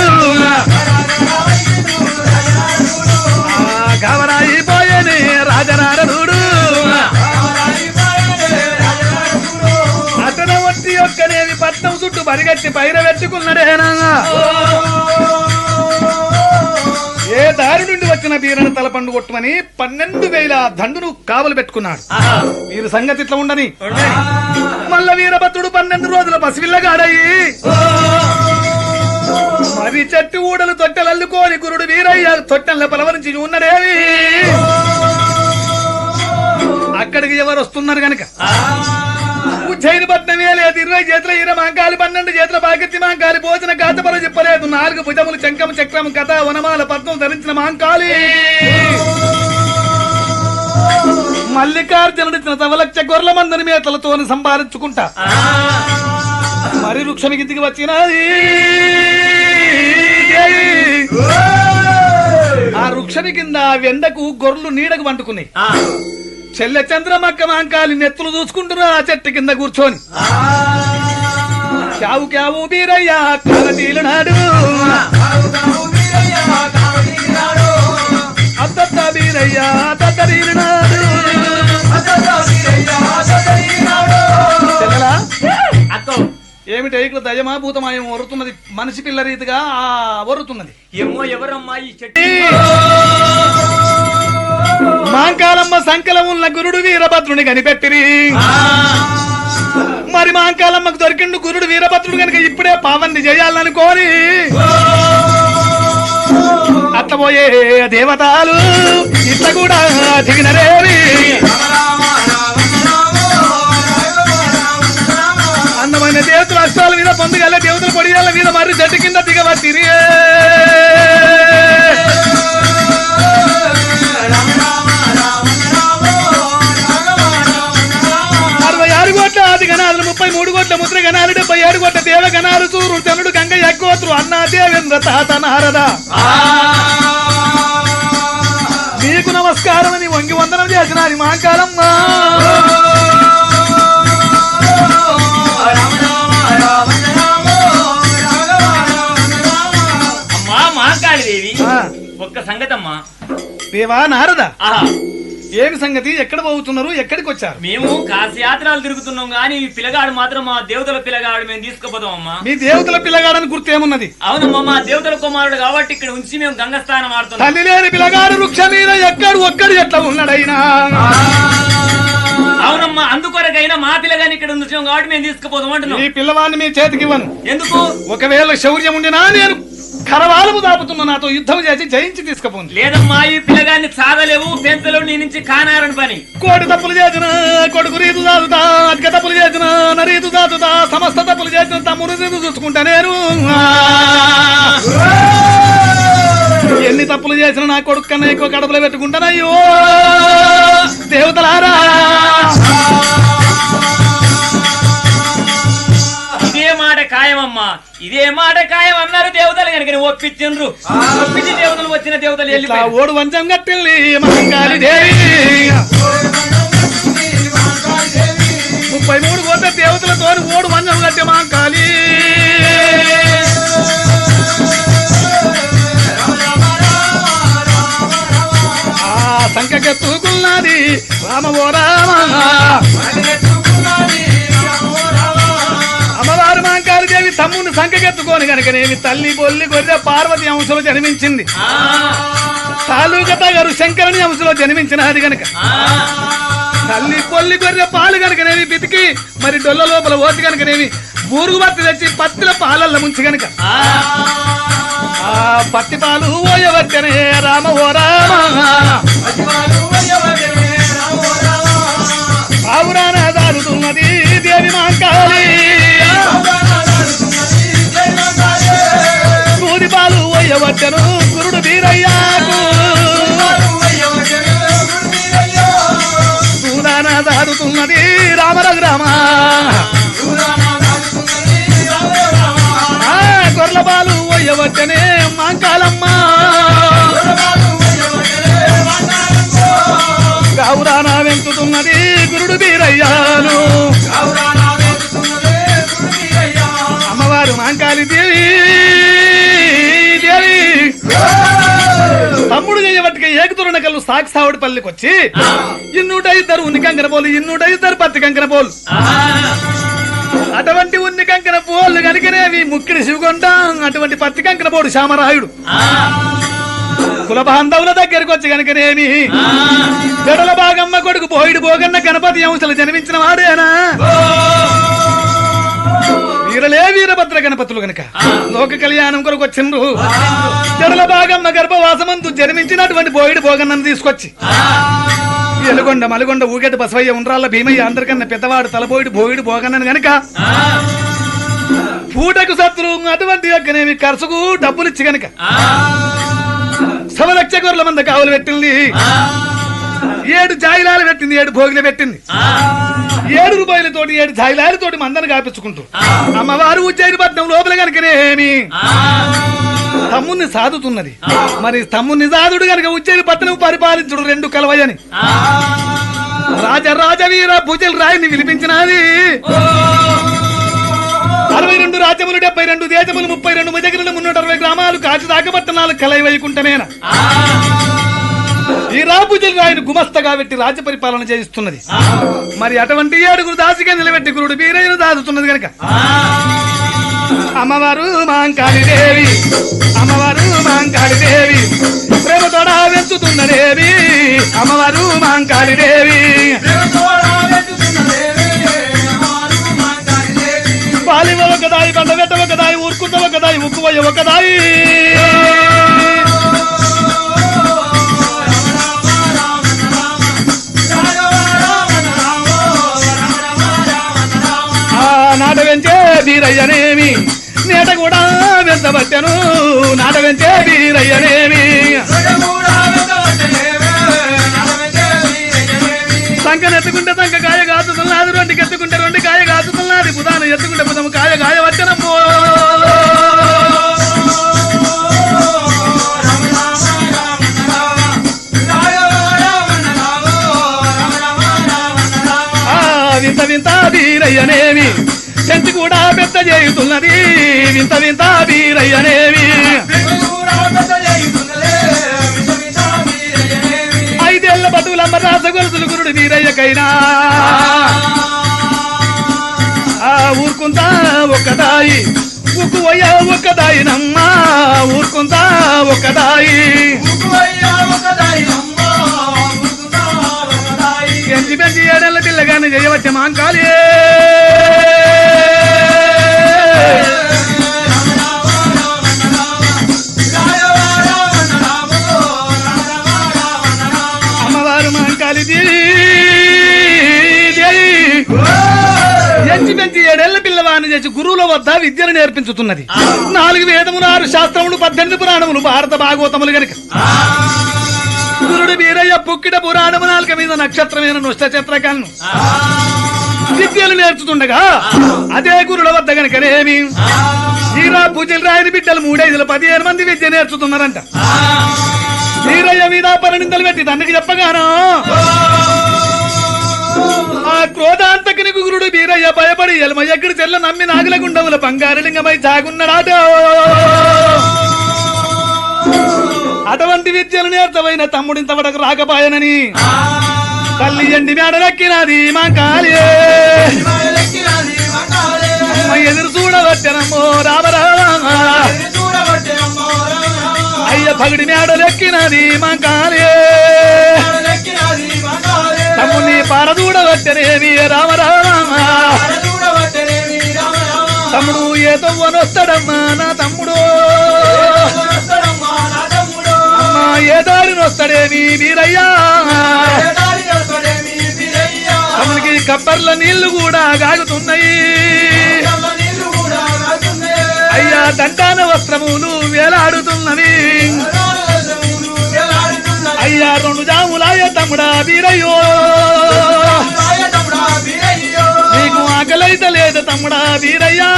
గవరాయిపోయేని రాజనారదుడు అతను వచ్చి ఒక్కనేవి పట్నం చుట్టూ పరిగెత్తి పైన పెట్టుకున్నాడేనా ఏ దారి నుండి వచ్చిన బీరను తలపండు కొట్టమని పన్నెండు వేల దండును కావలు పెట్టుకున్నాడు వీరి సంగతి ఇట్లా ఉండని మా మల్ల వీరభద్రుడు పన్నెండు రోజుల పసిపిల్లగాడయి మరి చెట్టు ఊడలు తొట్టెలు అల్లుకోని గురుడు వీరయ్య తొట్టెల పలవరించి ఉన్నదేవి అక్కడికి ఎవరు వస్తున్నారు గనక ఉజ్జయిని పట్నం లేదు ఇరవై చేతుల ఇర మాంకాలి పన్నెండు చేతుల బాకెత్తి మాంకాలి భోజన గాతపర చెప్పలేదు నాలుగు భుజములు చంకము చక్రము కథ వనమాల పద్మం ధరించిన మాంకాలి మల్లికార్జునుడు ఇచ్చిన తవలక్ష గొర్రెల మందని మేతలతో సంపాదించుకుంటా మరి వృక్షమికి దిగి వచ్చినది ఆ వృక్షమి కింద ఆ వెండకు గొర్రెలు నీడకు వంటుకున్నాయి చెల్లె చంద్రమక్క మాంకాలి నెత్తులు చూసుకుంటున్నా ఆ చెట్టు కింద కూర్చొని క్యావు క్యావు బీరయ్య కాలతీలు నాడు అత్తత్త బీరయ్య అత్తరీలు నాడు చెల్లెలా అక్కో ఏమిటి ఇక్కడ దయమా భూతమాయం వరుతున్నది మనిషి పిల్ల రీతిగా ఆ వరుతున్నది ఏమో ఎవరమ్మా ఈ చెట్టు మాంకాలమ్మ సంకలం ఉన్న గురుడు వీరభద్రుని కనిపెట్టిరి మరి మాంకాలమ్మకు దొరికిండు గురుడు వీరభద్రుడు కనుక ఇప్పుడే పావంది చేయాలనుకోని అట్ల పోయే దేవతలు ఇట్ల కూడా దిగినరేవి అందమైన దేవతల అష్టాల మీద పొందుగల దేవతల పొడియాల మీద మరి చెట్టు కింద దిగవచ్చిరి అరవై ఆరు కోట్ల ఆది గణాలు ముప్పై మూడు కోట్ల ముద్ర గణాలు డెబ్బై ఏడు కోట్ల దేవ గణాలు సూరు చనుడు గంగ ఎక్కువత్రు అన్నా దేవేంద్ర తాత నారద మీకు నమస్కారం అని వంగి వందనం చేసినారి మా కాలమ్మా అమ్మా మాంకాళి దేవి ఆ, ఒక్క సంగతి అమ్మా దేవా నారద ఆహా ఏమి సంగతి ఎక్కడ పోతున్నారు ఎక్కడికి వచ్చారు మేము కాశయాత్రలు తిరుగుతున్నాం గాని ఈ పిల్లగాడు మాత్రం మా దేవతల పిల్లగాడు మేము తీసుకుపోతాం అమ్మా మీ దేవతల పిల్లగాడని గుర్తేమున్నది అవునమ్మా మా దేవతల కుమారుడు కాబట్టి ఇక్కడ ఉంచి మేము గంగస్థానం ఆడుతున్నాం తల్లి లేని పిల్లగాడు వృక్ష మీద ఎక్కడు ఒక్కడు ఎట్లా ఉన్నాడైనా అవునమ్మా అందుకొరకైనా మా పిల్లగాని ఇక్కడ ఉంచాం కాబట్టి మేము తీసుకుపోతాం అంటున్నాం ఈ పిల్లవాడిని మీ చేతికి ఇవ్వను ఎందుకు ఒకవేళ శౌర్యం ఉండినా నేను కరవాలము దాపుతున్న నాతో యుద్ధం చేసి జయించి తీసుకుపోను లేదమ్మా ఈ పిల్లగాన్ని సాగలేవు పెంచలేవు నీ నుంచి కానారని పని కోటి తప్పులు చేసిన కొడుకు రీతు దాదుతా అధిక తప్పులు చేసిన నరీతు దాదుతా సమస్త తప్పులు చేసిన తమ్ముడు రీతు చూసుకుంటా నేను ఎన్ని తప్పులు చేసిన నా కొడుకు కన్నా ఎక్కువ కడుపులో పెట్టుకుంటానయ్యో దేవతలారా ఇదే మాట ఖాయమమ్మా ఇదే మాట ఖాయం అన్నారు దేవతలు కనుక ఒప్పించండ్రు ఒప్పించి దేవతలు వచ్చిన దేవతలు ఇట్లా వెళ్ళిపోయి ఓడు వంచం కట్టిల్లి మహంకాళి దేవి ముప్పై మూడు కోట్ల దేవతలతో ఓడు వంచం కట్టి మహంకాళి ఆ సంఖ్యకెత్తుకున్నది రామ ఓ రామ అమ్మవారు మాంకాళి దేవి తమ్ముని సంఖ్యకెత్తుకొని కనుకనేమి తల్లి బొల్లి గొర్రె పార్వతి అంశంలో జన్మించింది తాలూకత గారు శంకరుని అంశంలో జన్మించినది గనక తల్లి పొల్లి గొర్రె పాలు గనకనేవి బితికి మరి డొల్ల లోపల ఓతి గనకనేవి బూరుగు బత్తి తెచ్చి పత్తిల పాలల్ల ముంచి గనక ఆ పత్తి పాలు ఓయవచ్చనే రామ ఓ రామ ఆవురాన దారుతున్నది దేవి మాంకాళి సూది పాలు ఓయవచ్చను గురుడు వీరయ్యాకు సూదాన దారుతున్నది రామరఘు రామ ఆ, గొర్రెల పాలు ఓయవచ్చనే మాంకాలమ్మ గౌరాన వెంకుతున్నది గురుడు వీరయ్యాను అమ్మవారు మాంకాలి దేవి దేవి తమ్ముడు చేయబట్టుక ఏకతురుణ కళ్ళు సాక్షి సావుడి పల్లికి వచ్చి ఇన్నూట ఇద్దరు ఉన్ని కంకర పోలు ఇన్నూట ఇద్దరు పత్తి కంకర పోలు అటువంటి ఉన్ని కంకర పోలు కనుకనేవి ముక్కిడి శివకొండ అటువంటి పత్తి కంకర పోడు శ్యామరాయుడు కుల బాంధవుల దగ్గరికి వచ్చి కనుకనేమి జడల బాగమ్మ కొడుకు పోయిడు పోగన్న గణపతి అంశలు జన్మించిన వాడేనా వీరభద్ర గణపతులు గనక లోక కళ్యాణం కొరకు వచ్చిండ్రు జడల భాగమ్మ గర్భవాసమందు జన్మించినటువంటి బోయిడు భోగన్నను తీసుకొచ్చి ఎలుగొండ మలుగొండ ఊగెట బసవయ్య ఉండ్రాళ్ళ భీమయ్య అందరికన్నా పెద్దవాడు తలబోయిడు బోయిడు భోగన్నను గనక పూటకు సత్తులు అటువంటి యొక్కనేమి ఖర్చుకు డబ్బులు ఇచ్చి గనక సవలక్ష గొర్రెల మంద కావులు పెట్టింది ఏడు జాయిలాలు పెట్టింది ఏడు భోగిలు పెట్టింది ఏడు రూపాయలతోటి ఏడు జాయిలాలతోటి మందను కాపించుకుంటూ అమ్మవారు ఉజ్జయిని పట్నం లోపల కనుకనేమి తమ్ముని సాదుతున్నది మరి తమ్ముని సాదుడు గనక ఉజ్జయిని పట్టణం పరిపాలించుడు రెండు కలవయని రాజరాజ వీర భుజల్ రాయిని విలిపించినది అరవై రెండు రాజ్యములు డెబ్బై రెండు దేశములు ముప్పై రెండు ముజగిరులు మున్నూట అరవై గ్రామాలు కాచి దాకపట్టణాలు కలయి వైకుంఠమేన ఈ రాబుజల్ రాయిని గుమస్తగా పెట్టి రాజ్య పరిపాలన చేయిస్తున్నది మరి అటువంటి ఏడుగురు దాసిగా నిలబెట్టి గురుడు వీరయ్యను దాచుతున్నది గనక అమ్మవారు మాంకాళి దేవి అమ్మవారు మాంకాళి దేవి ప్రేమతోడ వెంచుతున్న దేవి అమ్మవారు మాంకాళి దేవి పాలివ ఒకదాయి బండబెట్ట ఒకదాయి ఊరుకుంట ఒకదాయి ఉక్కువయ్య ఒకదాయి ఆ నాట వెంచే వీరయ్యనేమి నేట కూడా వెంచబట్టెను నాట వెంచే వీరయ్యనేమి సంకన ఎత్తుకుంటే సంక కాయ కాచుతున్నది రెండు ఎత్తుకుంటే రెండు కాయ కాచుతున్నది బుధాన ఎత్తుకుంటే బుధము కాయ కాయ వచ్చనమ్మో ఆ వింత వింత వీరయ్యనేమి చెంచి కూడా పెద్ద చేయుతున్నది వింత వింత వీరయ్యనేమి ఐదేళ్ల బతువులమ్మ రాస గొలుసులు గురుడు వీరయ్యకైనా ఆ ఊరుకుంటా ఒక్కదాయి ఉక్కువయ్య ఒక్కదాయినమ్మా ఊరుకుంటా ఒక్కదాయి ఎంచి పెంచి ఏడేళ్ల పిల్లగాని చేయవచ్చే మాంకాలి అమ్మవారు మాంకాలి ఎంచి పెంచి ఏడేళ్ల పిల్లవాడిని చేసి గురువుల వద్ద విద్యను నేర్పించుతున్నది నాలుగు వేదములు ఆరు శాస్త్రములు పద్దెనిమిది పురాణములు భారత భాగవతములు గనుక గురుడు వీరయ్య పుక్కిట పురాణము నాలుక మీద నక్షత్రమైన నృష్ట చిత్రకలను విద్యలు నేర్చుతుండగా అదే గురుల వద్ద గనకనేమి హీరా పూజలు రాయని బిడ్డలు మూడైదుల పదిహేను మంది విద్య నేర్చుతున్నారంట వీరయ్య మీద పరనిందలు పెట్టి తండ్రికి చెప్పగాను ఆ క్రోధాంతకుని గురుడు వీరయ్య భయపడి ఎలమ ఎక్కడి చెల్ల నమ్మి నాగుల గుండముల బంగారలింగమై జాగున్నాడాట అటువంటి విద్యలు నేర్చవైన తమ్ముడు ఇంతవరకు రాకపోయానని తల్లి ఎండి మేడలెక్కినది మా కాళీ అమ్మ ఎదురు చూడవచ్చనమ్మో రామరామ అయ్య పగిడి మేడలెక్కినది మా కాళీ తమ్ముని పారదూడవచ్చనేవి రామరామ తమ్ముడు ఏ తవ్వనొస్తాడమ్మా నా తమ్ముడు అమ్మా ఏ దారినొస్తాడేమి వీరయ్యా తమ్మునికి కప్పర్ల నీళ్లు కూడా గాగుతున్నాయి అయ్యా దండాన వస్త్రములు వేలాడుతున్నవి అయ్యా రెండు జాములాయ తమ్ముడా వీరయ్యో నీకు ఆకలైతే లేదు తమ్ముడా వీరయ్యా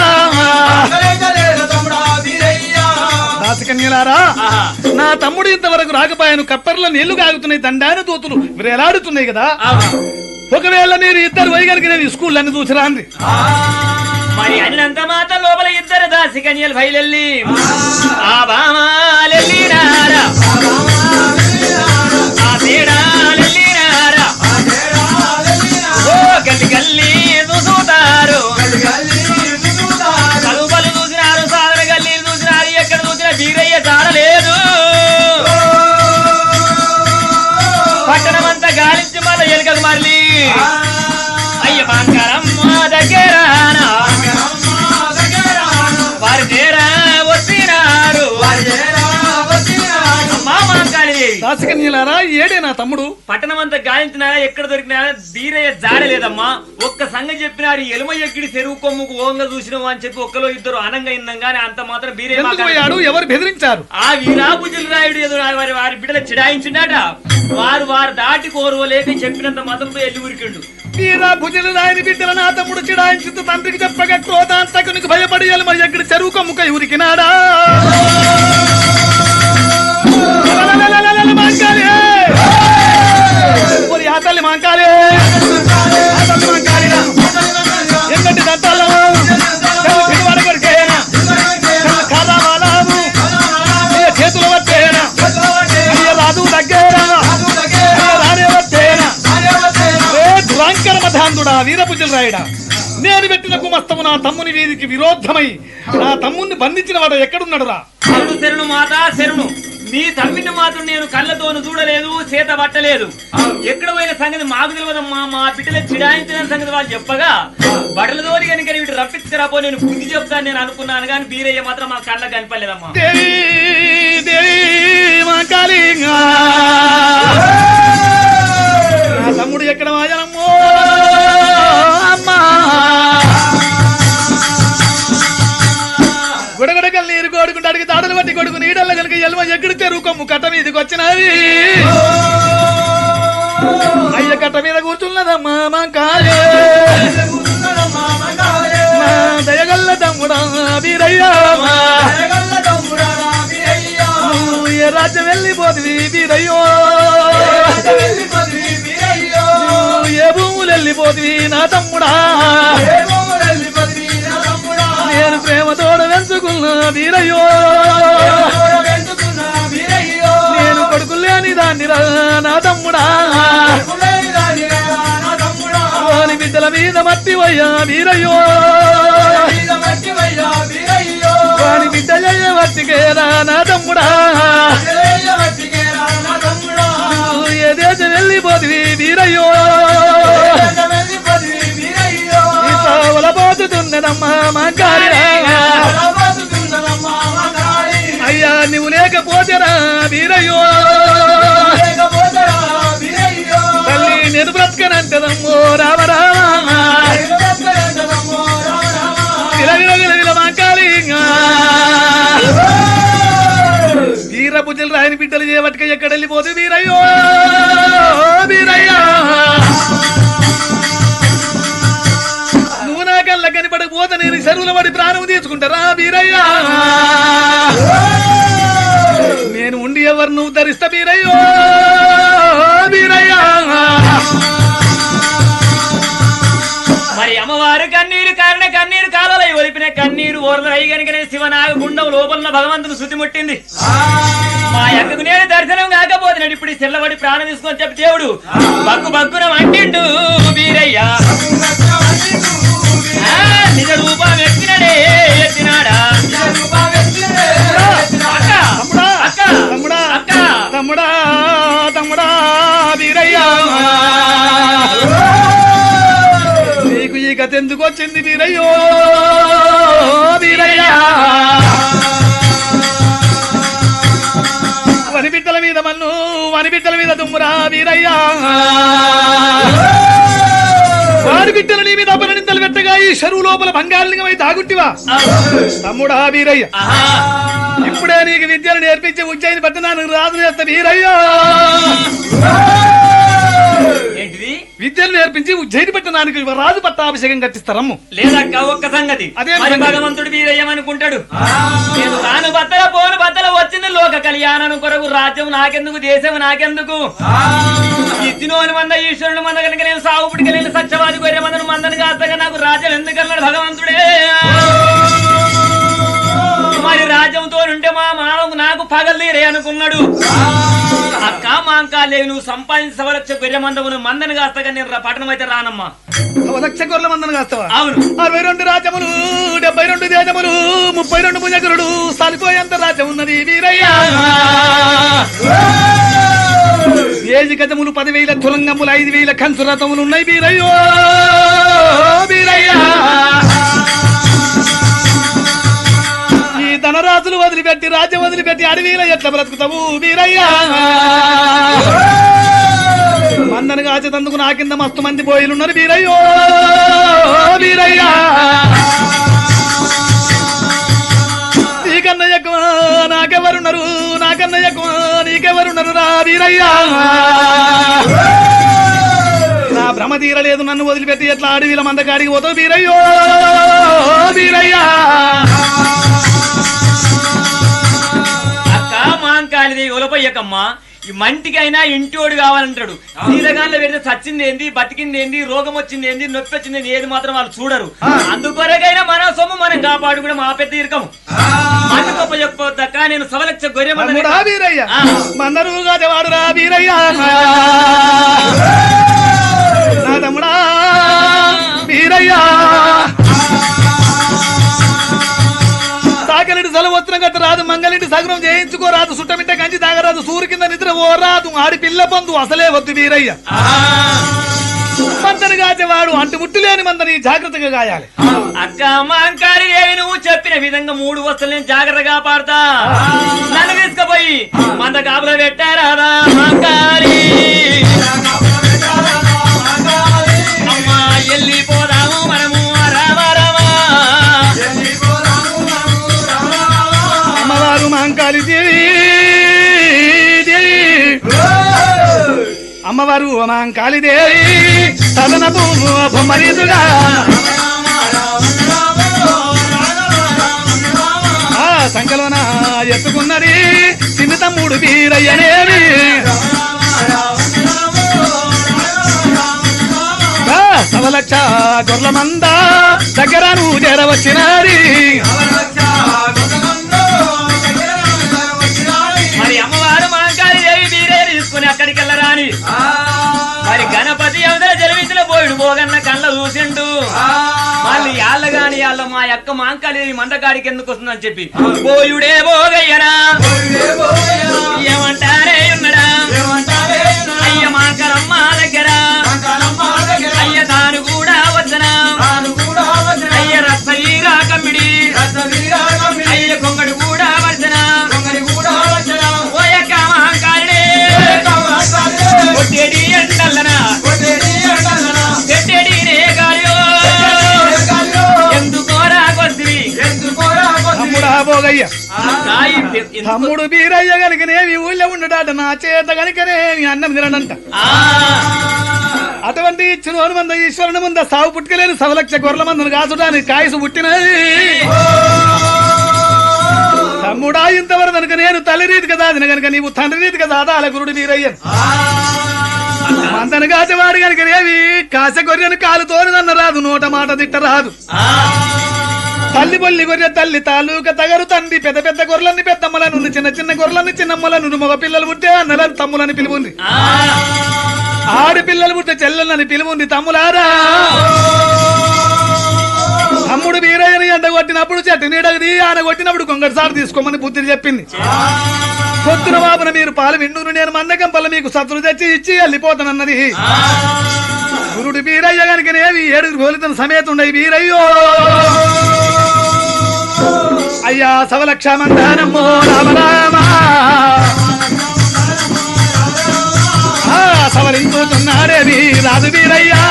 దాసకన్యలారా నా తమ్ముడు ఇంతవరకు రాకపోయాను కప్పర్ల నీళ్లు కాగుతున్నాయి దండాన దూతులు వేలాడుతున్నాయి కదా ఒకవేళ మీరు ఇద్దరు వైగలికి నేను స్కూల్ అన్ని చూసిరా అంది మరి అన్నంత మాట లోపల ఇద్దరు దాసి కన్యలు బయలెల్లి ఆ బామాలెల్లినారా ఆ తేడాలెల్లినారా ఓ గల్లి గల్లి చూసుతారు కలుపలు చూసినారు సాదర గల్లి చూసినారు ఎక్కడ చూసినా వీరయ్య చాడలేదు పట్టణమంతా గాలించి మళ్ళీ ఎలుకకు మరలి అయ్య బంగారమ్మ దగ్గర ఏడే నా తమ్ముడు పట్టణం అంతా గాయించినా ఎక్కడ దొరికినా బీరయ్య జాడలేదమ్మా ఒక్క సంగతి చెప్పినారు ఎలుమ ఎక్కిడి చెరువు కొమ్ముకు ఓంగ చూసినావు అని చెప్పి ఒక్కలో ఇద్దరు అనంగా ఇందాం గానీ అంత మాత్రం బీరయ్య ఎందుకు మాకు పోయాడు ఎవరు బెదిరించారు ఆ వీరాభుజులు రాయుడు ఏదో వారి వారి బిడ్డలు చిడాయించున్నాట వారు వారు దాటి కోరువలేక చెప్పినంత మాత్రంతో ఎల్లి ఉరికిండు తీరా భుజలు రాయని బిడ్డల నా తమ్ముడు చిడాయించుతూ తండ్రికి చెప్పగా క్రోధాంతకునికి భయపడి ఎలమ ఎక్కడి చెరువు కొమ్ముక ఉరికినాడా లలలలలలల మాంకాలే! ఓరి ఆ తల్లి మాంకాలే! ఆ తల్లి మాంకాలినా! ఎంగటి దంతాలు! తెల్ల పిడివాడ కొరికేనా? తెల్ల కాదావాలాము! నీ చేతులు వచ్చేనా? అయ్య రాదు దగ్గేనా? అయ్య రానే వచ్చేనా? ఏ దురాంకర మధాంధుడా వీరభుజులు రాయడా నేను పెట్టిన కుమస్తము నా తమ్ముని వీధికి విరోధమై నా తమ్ముని బంధించిన వాడు ఎక్కడున్నాడురా శరణు శరణు మాత శరణు నీ తమ్మిని మాత్రం నేను కళ్ళతోను చూడలేదు చేత పట్టలేదు ఎక్కడ పోయిన సంగతి మాకు తెలియదమ్మా మా బిడ్డలు చిడాయించిన సంగతి వాళ్ళు చెప్పగా బడలతోని కనుక వీటి రప్పించరాపో నేను బుద్ధి చెప్తాను నేను అనుకున్నాను కానీ బీరయ్య మాత్రం మా కళ్ళ కనపడలేదమ్మా దేవి దేవి మాంకాళింగా నా తమ్ముడు ఎక్కడ మాజనమ్మో అమ్మా గుడగడకల్ నీరు కోడుకుంటాడికి తాడలు పట్టి కొడుకు నీడల్ల కనుక ఎల్మ ఎక్కడి తెరువు కొమ్ము కట్ట మీదకి వచ్చినది అయ్య కట్ట మీద కూర్చున్నదమ్మా మాంకాళే నా దయగల్ల తమ్ముడా వీరయ్యా నువ్వు ఏ రాజ్యం వెళ్ళిపోతుంది వీరయ్యో నువ్వు ఏ భూములు వెళ్ళిపోతుంది నా తమ్ముడా నేను ప్రేమతోడు వెంచుకున్న వీరయ్యో నేను కొడుకు లేని దాన్ని రా నా తమ్ముడా వాని బిడ్డల మీద మట్టి వయ్యా వీరయ్యో వాని బిడ్డ జయ మట్టికేరా నా తమ్ముడా నువ్వు ఏ దేశం వెళ్ళిపోతుంది వీరయ్యో ఈ సావల పోతున్నదమ్మా మా కార్యా అయ్యా నువ్వు లేకపోతేరా వీరయ్యో తల్లి నేను బ్రతకనంటదమ్మో రామ రామ విలవిల మా కాళీంగా వీర పూజలు రాయని బిడ్డలు చేయబట్టుక ఎక్కడ వెళ్ళిపోతే వీరయ్యో వీరయ్యా నువ్వు నా కళ్ళ కనిపడకపోతే నేను చెరువుల పడి ప్రాణం తీసుకుంటారా వీరయ్యా నేను ఉండి ఎవరు నువ్వు ధరిస్తా వీరయ్యో వీరయ్యా మరి అమ్మవారు కన్నీరు కారణ కన్నీరు కాలలై ఒలిపిన కన్నీరు ఓరలై గనుకనే శివనాగ గుండం లోపల భగవంతుని శుద్ధి ముట్టింది మా అక్కకు నేను దర్శనం కాకపోతున్నాడు ఇప్పుడు ఈ చెల్లబడి ప్రాణం తీసుకొని చెప్పి దేవుడు బగ్గు బగ్గున అంటిండు వీరయ్య ఆ, నిజ రూపం ఎత్తినడే ఎత్తినాడా అక్క తమ్ముడా అక్క తమ్ముడా అక్క తమ్ముడా తమ్ముడా వీరయ్యా నీకు ఈ కథ ఎందుకు వచ్చింది వీరయ్యో వీరయ్యా వని బిడ్డల మీద మన్ను వని బిడ్డల మీద దుమ్మురా వీరయ్యా వారి బిడ్డలు నీ మీద అపనిందలు పెట్టగా ఈ చెరువు లోపల బంగాళలింగమై తాగుంటివా తమ్ముడా వీరయ్య ఆహా ఇప్పుడే నీకు విద్యను నేర్పించి ఉజ్జయిని పట్టణానికి రాజు చేస్తా వీరయ్యా ఏంటిది విద్యను నేర్పించి ఉజ్జయిని పట్టణానికి రాజు పట్టాభిషేకం కట్టిస్తారమ్ము లేదక్క ఒక్క సంగతి అదే మరి సంగతి. భగవంతుడు వీరయ్యమనుకుంటాడు నేను తాను బత్తల పోను బత్తల వచ్చింది లోక కళ్యాణం కొరకు రాజ్యం నాకెందుకు దేశం నాకెందుకు ఇచ్చినోని మంద ఈశ్వరుని మంద కనుక నేను సాగుపుడికి వెళ్ళిన సత్యవాది గొర్రె మందను మందను కాస్తగా నాకు రాజ్యం ఎందుకన్నాడు భగవంతుడే మరి రాజ్యంతో ఉంటే మా మానవుకు నాకు పగలదీరే అనుకున్నాడు అక్క మా అంకా లేవు నువ్వు సంపాదించవలచ్చ గొర్రె మందమును మందను కాస్తగా నేను రా- పట్టణం అయితే రానమ్మా ఓ లక్ష గొర్రెల మందను కాస్తావా అవును అరవై రెండు రాజ్యములు డెబ్బై రెండు దేశములు ముప్పై రెండు భుజగురుడు సరిపోయేంత రాజ్యం ఉన్నది వీరయ్యా ఏజి గజములు పదివేల తులంగములు ఐదు వేల కంచు రథములు ఉన్నాయి వీరయ్యో వీరయ్యా ఈ ధనరా రాజులు వదిలిపెట్టి రాజ్యం వదిలిపెట్టి అడవిలో ఎట్లా బ్రతుకుతావు వీరయ్యా మందను కాచేతందుకు నా కింద మస్తు మంది పోయిలున్నారు వీరయ్యో వీరయ్యా నీకన్నా ఎక్కువ నాకెవరున్నారు నాకన్నా ఎక్కువ నీకెవరున్నారు రా వీరయ్యా నా భ్రమ తీరలేదు నన్ను వదిలిపెట్టి ఎట్లా అడవిల మంద కాడికి పోతావు వీరయ్యో వీరయ్యా అక్క మాంకాలిది ఒలపయ్యకమ్మా ఈ మంటికైనా ఇంటోడు కావాలంటాడు నీలగాన్లో పెడితే చచ్చింది ఏంది బతికింది ఏంది రోగం వచ్చింది ఏంది నొప్పి వచ్చింది ఏంది ఏది మాత్రం వాళ్ళు చూడరు అందుకొరకైనా మన సొమ్ము మనం కాపాడు కూడా మా పెద్ద ఇరకము మంట గొప్ప చెప్పొద్దక్క నేను సవలక్ష గొర్రె మంద తమ్ముడా వీరయ్య ఆ. మందరుగా వాడురా వీరయ్య నా తమ్ముడా వీరయ్య సాకలిటి సెలవొత్తున గట్ట రాదు మంగళింటి సగరం చేయించుకోరాదు సుట్టమిట్ట కంచి తాగరాదు సూరు కింద నిద్ర ఓరాదు ఆడి పిల్ల పొందు అసలే వద్దు వీరయ్య మందని కాచేవాడు అంటు ముట్టు లేని మందని జాగ్రత్తగా గాయాలి అక్క మాంకారి దేవి నువ్వు చెప్పిన విధంగా మూడు వస్తువులు నేను జాగ్రత్తగా పాడతా నన్ను తీసుకుపోయి మంద కాపులో పెట్టారాదా మాంకారి అమ్మా వెళ్ళిపోదాము మనము రామా రామా అమ్మవారు మాంకాళి దేవి దేవి అమ్మవారు మాంకాళి దేవి సదనపు బొమ్మరీదుగా ఆ సంకలన ఎత్తుకున్నది చిన్న తమ్ముడు వీరయ్యనేవి ఆ, సవలక్ష గొర్ల మంద దగ్గర నువ్వు చేరవచ్చినది మరి అమ్మవారు మాంకారి దేవి మీరే తీసుకుని అక్కడికి వెళ్ళరాని మరి గణపతి అవతల జలవించిన పోయిడు పోగన్న కళ్ళ చూసిండు మళ్ళీ యాళ్ళ గాని యాళ్ళ మా యొక్క మాంకాలి దేవి మందకాడికి ఎందుకు వస్తుందని చెప్పి పోయుడే పోగయ్యనా ఏమంటారే ఉన్నడా అయ్య మాంకరమ్మ దగ్గర అయ్య తాను కూడా వచ్చనా అయ్య రసయ్యరా కమ్మిడి అయ్య కొంగడు కూడా వచ్చనా ఓయక్క మహంకారిడే కొట్టేడి ఎండల్లనా కొట్టేడి నే గాలియో ఎందుకోరా కొద్ది తమ్ముడా పోగయ్య కాయి ఎందుకు- తమ్ముడు బీరయ్య గనుకనే ఈ ఊళ్ళో ఉండడాట నా చేత గనుకనే నీ అన్నం తినడంట ఆ, అటువంటి ఇచ్చిన హనుమంద ఈశ్వరుని ముంద సాగు పుట్టుకలేని సవలక్ష గొర్రెల మందును కాచుడానికి కాయసు పుట్టినది తమ్ముడా ఇంతవరకు కనుక నేను తల్లి రీతి కదా అది కనుక నీవు తండ్రి రీతి కదా అదాల గురుడు వీరయ్యన్ మందను కాచేవాడు కనుకనేవి కాస గొర్రెను కాలు తోరుదన్న రాదు నోట మాట తిట్ట రాదు ఆ, తల్లి బొల్లి గొర్రె తల్లి తాలూక తగరు తండ్రి పెద్ద పెద్ద గొర్రెలన్నీ పెద్దమ్మలను చిన్న చిన్న గొర్రెలన్నీ చిన్నమ్మలను మగ పిల్లలు పుట్టే అన్నలను తమ్ములని పిలువుంది ఆ, ఆడపిల్లలు పుట్టే చెల్లెలని పిలువుంది తమ్ములారా తమ్ముడు వీరయ్యని ఎండ కొట్టినప్పుడు చెట్టు నీడగది ఆన కొట్టినప్పుడు కొంగటి సారు తీసుకోమని బుద్ధి చెప్పింది పొద్దున బాబున మీరు పాలు విండును నేను మందకంపల్ల మీకు సత్తులు తెచ్చి ఇచ్చి వెళ్ళిపోతానన్నది గురుడు వీరయ్య కనుకనేవి ఏడుగురు గోలితన సమేతుండయి వీరయ్యో అయ్యా సవలక్ష మందానమ్మో రామ రామ ఆ, సవరించుతున్నాడేవి రాజు వీరయ్యా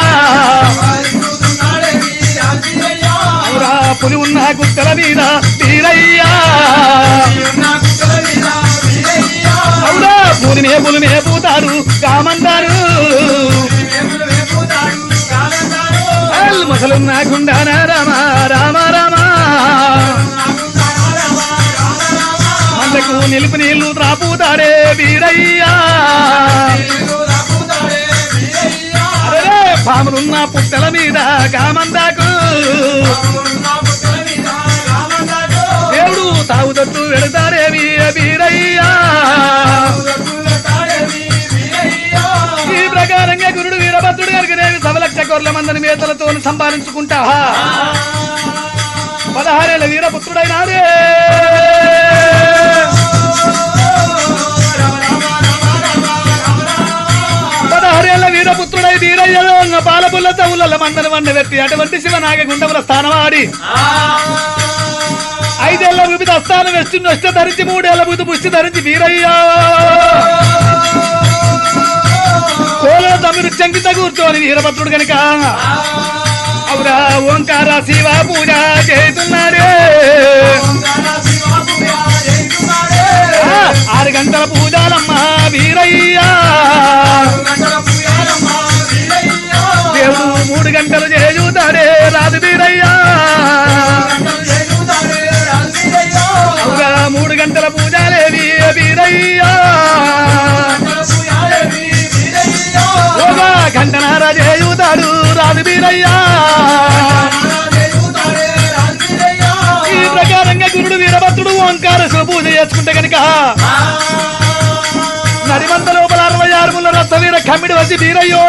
అవురా పులి ఉన్న గుట్టల మీద వీరయ్యా అవురా పులి మేపులు మేపుతారు కామంటారు ముసలున్న గుండాన రామ రామ రామ మందకు నిలుపు నీళ్లు త్రాపుతాడే వీరయ్యా అరే పాములున్న పుట్టల మీద కామందాకు దేవుడు తాగుతట్టు వెళతారేవి వీరయ్యా ఈ ప్రకారంగా గురుడు వీరభద్రుడు గారికి సవలక్ష గొర్రెల మందని మేతలతో సంపాదించుకుంటా పదహారేళ్ళ వీరపుత్రుడైనాడే పదహారేళ్ల వీరపుత్రుడై వీరయ్య పాలపుల్ల తవుల మండల వండ వ్యక్తి అటువంటి శివనాగ గుండముల స్థానమాడి ఐదేళ్ల వివిధ దానం వేస్తున్న వస్తే ధరించి మూడేళ్ల బుద్ధి పుష్టి ధరించి వీరయ్యా కోల తమిళ చంకిత కూర్చొని వీరభద్రుడు కనుక అవురా ఓంకార శివ పూజ చేస్తున్నాడే ఆ, ఆరు గంటల పూజాలమ్మ వీరయ్యా దేవుడు మూడు గంటలు చేయుతాడే రాదు వీరయ్యా అవురా మూడు గంటల పూజలేవి వీరయ్యా ఓగా గంటనార చేయుతాడు రాదు వీరయ్యా ఈ ప్రకారంగా గురుడు వీరభద్రుడు ఓంకార శివ పూజ చేసుకుంటే గనుక నడిమంత లోపల అరవై ఆరు ముళ్ళ రథ వీర కమ్మిడి వచ్చి వీరయ్యో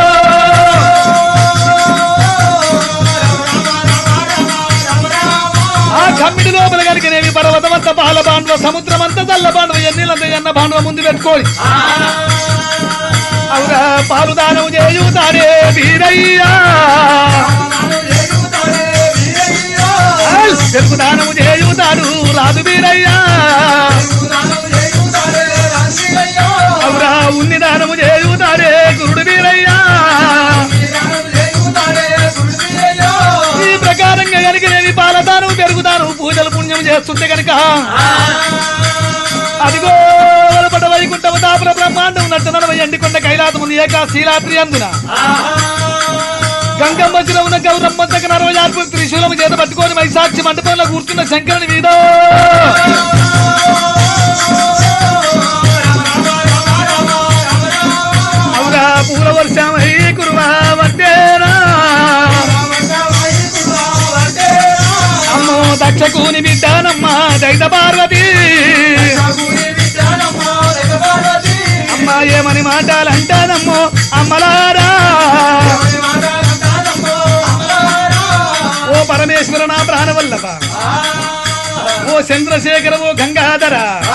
ఆ కమ్మిడి లోపల కనుకనేవి పర్వతమంత పాల బాండ్వ సముద్రమంత చల్ల బాండ్వ ఎన్నిలంత ఎన్న బాండ్వ ముందు పెట్టుకోని అవురా పాలు దానం చేయుతాడే వీరయ్యా చెరుకు దానము చేయుతాడు రాదు వీరయ్యా అవురా ఉన్ని దానము చేయుతాడే గురుడు వీరయ్యా ఈ ప్రకారంగా కనుకనేవి పాలదానం పెరుగుతాను పూజలు పుణ్యం చేస్తుంటే కనుక అదిగో వలపట వైకుంఠము దాపుర బ్రహ్మాండం నట్టు నడవ ఎండికొండ కైలాసముంది ఏకా శీలాద్రి అందున గంగమ్మ శిల ఉన్న గౌరమ్మ దగ్గర అరవై ఆరు త్రిశూలము చేత పట్టుకొని మైసాక్షి మండపంలో కూర్చున్న శంకరుని మీద అవురా పూల వర్షమై కురువా వంటేనా అమ్మో దక్షకుని బిడ్డానమ్మ దైత పార్వతి అమ్మ ఏమని మాటలంటానమ్మో అమ్మలారా ఓ పరమేశ్వర నా ప్రాణవల్లభ ఓ చంద్రశేఖర ఓ గంగాధర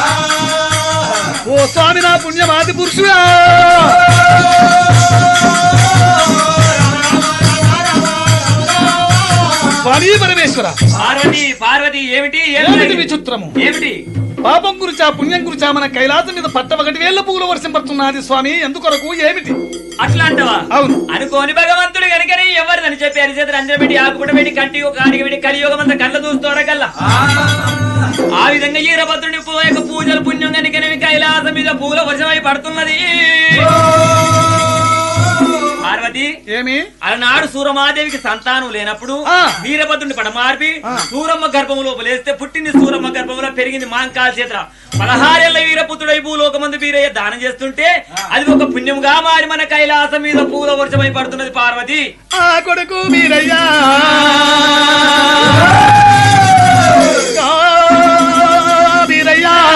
ఓ స్వామి నా పుణ్యమాది పురుషుడా స్వామి పరమేశ్వర పార్వతి పార్వతి ఏమిటి ఏమిటి ఏమిటి విచిత్రము ఏమిటి పాపం గురిచా పుణ్యం గురిచా మన కైలాసం మీద పట్ట ఒకటి వేల పువ్వుల వర్షం పడుతున్నది స్వామి ఎందుకొరకు ఏమిటి అట్లా అంటవా అవును అనుకోని భగవంతుడు కనుకనే ఎవరిదని చెప్పి అరిచేతులు అందరూ పెట్టి ఆకుపట పెట్టి కంటి ఒక కాడికి పెట్టి కలియుగం అంతా కళ్ళ చూస్తూ కల్లా ఆ విధంగా ఈరభద్రుని పూ- యొక్క పూజలు పుణ్యం కనుకనే కైలాసం మీద పూల వర్షమై పడుతున్నది పార్వతి ఏమి అలనాడు సూరమాదేవికి సంతానం లేనప్పుడు ఆ. వీరభద్రుని పడమార్పి ఆ. సూరమ్మ గర్భము లోపలేస్తే పుట్టింది సూరమ్మ గర్భంలో పెరిగింది మాంకాల చేత పదహారేళ్ల వీరపుత్రుడై భూలోకమందు వీరయ్య దానం చేస్తుంటే అది ఒక పుణ్యంగా మారి మన కైలాసం మీద పూల వర్షమై పడుతున్నది పార్వతి ఆ కొడుకు మీరయ్యా ఆ వీరయ్యా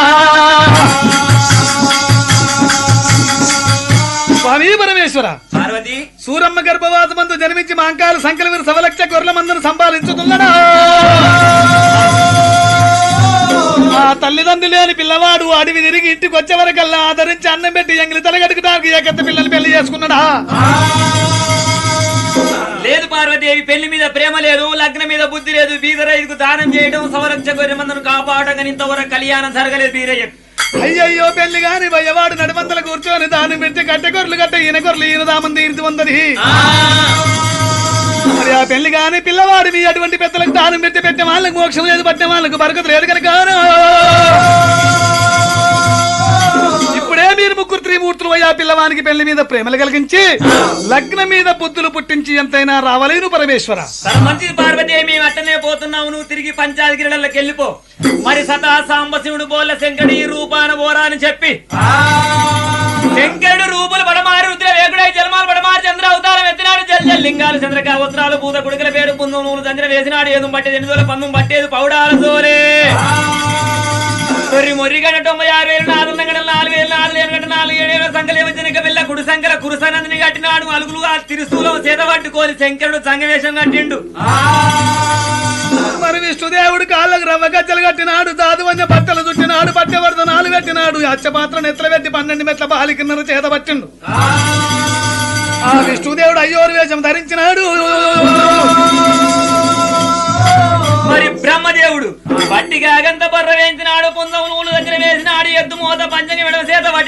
స్వామి పరమేశ్వర పార్వతి సూరమ్మ గర్భవాసమందు జన్మించి మాంకాలు సంకల వీరు సవలక్ష గొర్రెల మందును సంపాదించుతున్నాడా ఆ తల్లిదండ్రులు లేని పిల్లవాడు అడవి తిరిగి ఇంటికి వచ్చే వరకల్లా ఆదరించి అన్నం పెట్టి ఎంగిలి తలగడుకుటానికి ఏకత్త పిల్లలు పెళ్లి చేసుకున్నాడా లేదు పార్వతీదేవి పెళ్లి మీద ప్రేమ లేదు లగ్నం మీద బుద్ధి లేదు బీదరైదుకు దానం చేయడం సంరక్ష గొర్రె మందును కాపాడగా ఇంతవరకు కళ్యాణం జరగలేదు బీరయ్య అయ్యయ్యో పెళ్లి గాని భయవాడు నడిమంతలు కూర్చొని దాని పెట్టి కట్టె కొర్రలు కట్ట ఈయన కొర్రలు ఈయన దామంది ఈయన వందది మరి ఆ పెళ్లి గాని పిల్లవాడు మీ అటువంటి పెద్దలకు దానం పెట్టి పెట్టే వాళ్ళకి మోక్షం లేదు పట్టే వాళ్ళకు బరకత లేదు కనుక ఇప్పుడే మీరు ముగ్గురు త్రిమూర్తులు అయ్యా పిల్లవానికి పెళ్లి మీద ప్రేమలు కలిగించి లగ్నం మీద బుద్ధులు పుట్టించి ఎంతైనా రావలేను పరమేశ్వర తన మంచిది పార్వతి మేము అట్టనే పోతున్నావు నువ్వు తిరిగి పంచాయతీలకు వెళ్ళిపో మరి సతా సాంబశివుడు బోల్ల శంకడి ఈ రూపాన బోరా అని చెప్పి శంకరుడు రూపులు పడమారి రుద్ర వేకుడై జలమాలు పడమారి చంద్ర అవతారం ఎత్తినాడు జల్ జల్ లింగాలు చంద్రక వస్త్రాలు పూత కుడికల పేరు పుందు నూలు చంద్ర వేసినాడు ఏదు పట్టేది ఎనిమిది వేల పందం పట్టేది పౌడాల సోరే తొర్రి మొర్రి గంట తొంభై ఆరు వేలు నాలుగు గంట నాలుగు వేలు నాలుగు వేలు గంట నాలుగు ఏడు వేల సంఖ్యలు వచ్చిన పిల్ల కుడి సంఖ్యల కురుసనందిని కట్టినాడు అలుగులు ఆ తిరుసూలం చేత పట్టుకొని శంకరుడు సంగవేశం కట్టిండు మరి విష్ణుదేవుడు కాళ్ళకు రవ్వ గజ్జలు కట్టినాడు దాదు వంజ బట్టలు చుట్టినాడు పట్టెవర్ధనాలు పెట్టినాడు అచ్చపాత్ర నెత్తలు పెట్టి పన్నెండు మెట్ల బాలికిన్నర చేత పట్టిండు ఆ విష్ణుదేవుడు అయ్యోరు వేషం ధరించినాడు మరి బ్రహ్మదేవుడు బట్టిగా గంత బర్ర వేయించి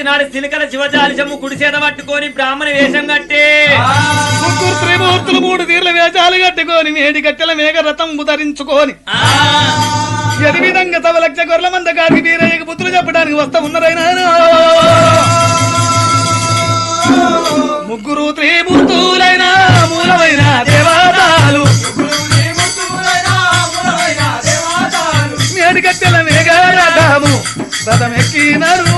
నాటి నాడు సిలికల శివజాలిశము కుడి చేత పట్టుకొని బ్రాహ్మణ వేషం కట్టే ముగ్గురు త్రిమూర్తులు మూడు తీర్ల వేషాలు కట్టుకొని మేడి కట్టెల మేఘ రథం ధరించుకొని ఆ, ఎది విధంగా తవ లక్ష గొర్రెల మంద గారికి వీరయ్యకు బుద్ధులు చెప్పడానికి వస్తా ఉన్నారైనా ముగ్గురు త్రిమూర్తులైన మూలమైన దేవాదాలు మేడి కట్టెల మేఘ రథము రథం ఎక్కినారు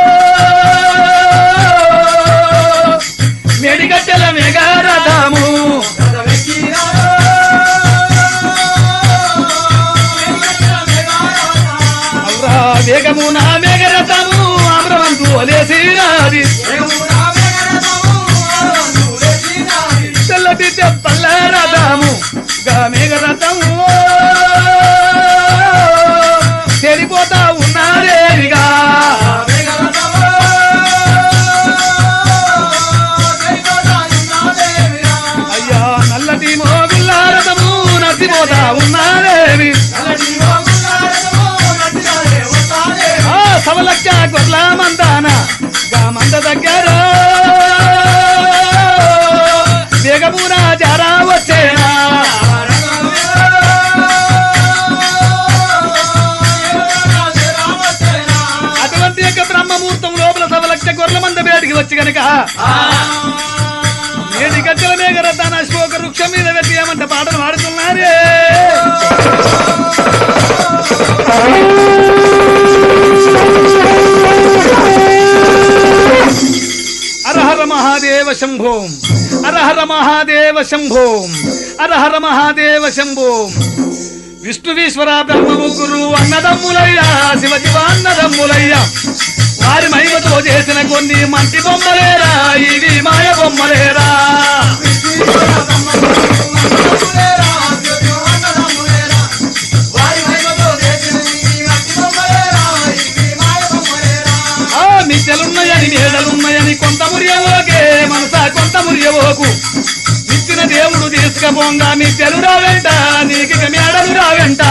మేడి కట్టెల మేఘ రథము అవురా వేగము నా మేఘ రథము అమరవంతు ఒలేసినాది తెల్లటి చెప్పల్ల రథము గా మేఘ రథము తెలిపోతా ఉన్నారేవిగా అయ్యా నల్లటి మోగుల్ల రథము నడిపోతా ఉన్నారేవి ఆ సవలక్క గొర్ల మందాన గా మంద దగ్గర వేగమున జారా వచ్చేనా అటువంటి యొక్క బ్రహ్మముహూర్తం లోపల సవలక్ష గొర్రెల మంద బయటికి వచ్చి గనక ఏది గజ్జల మేఘ రథాన అశోక వృక్షం మీద పెట్టి ఏమంట పాటలు పాడుతున్నారే అరహర మహాదేవ శంభోం అరహర మహాదేవ శంభోం అరహర మహాదేవ శంభోం విష్ణువీశ్వర బ్రహ్మ ముగ్గురు అన్నదమ్ములయ్యా శివ శివ అన్నదమ్ములయ్యా వారి మహిమతో చేసిన కొన్ని మంచి బొమ్మలేరా ఇవి మాయ బొమ్మలేరా ఆ మిద్దెలున్నాయని మేడలున్నాయని కొంత మురియవోకే మనసా కొంత మురియవోకు ఇచ్చిన దేవుడు తీసుకపోంగా మిద్దెలు రావెంట నీకు ఇక మేడలు రావెంట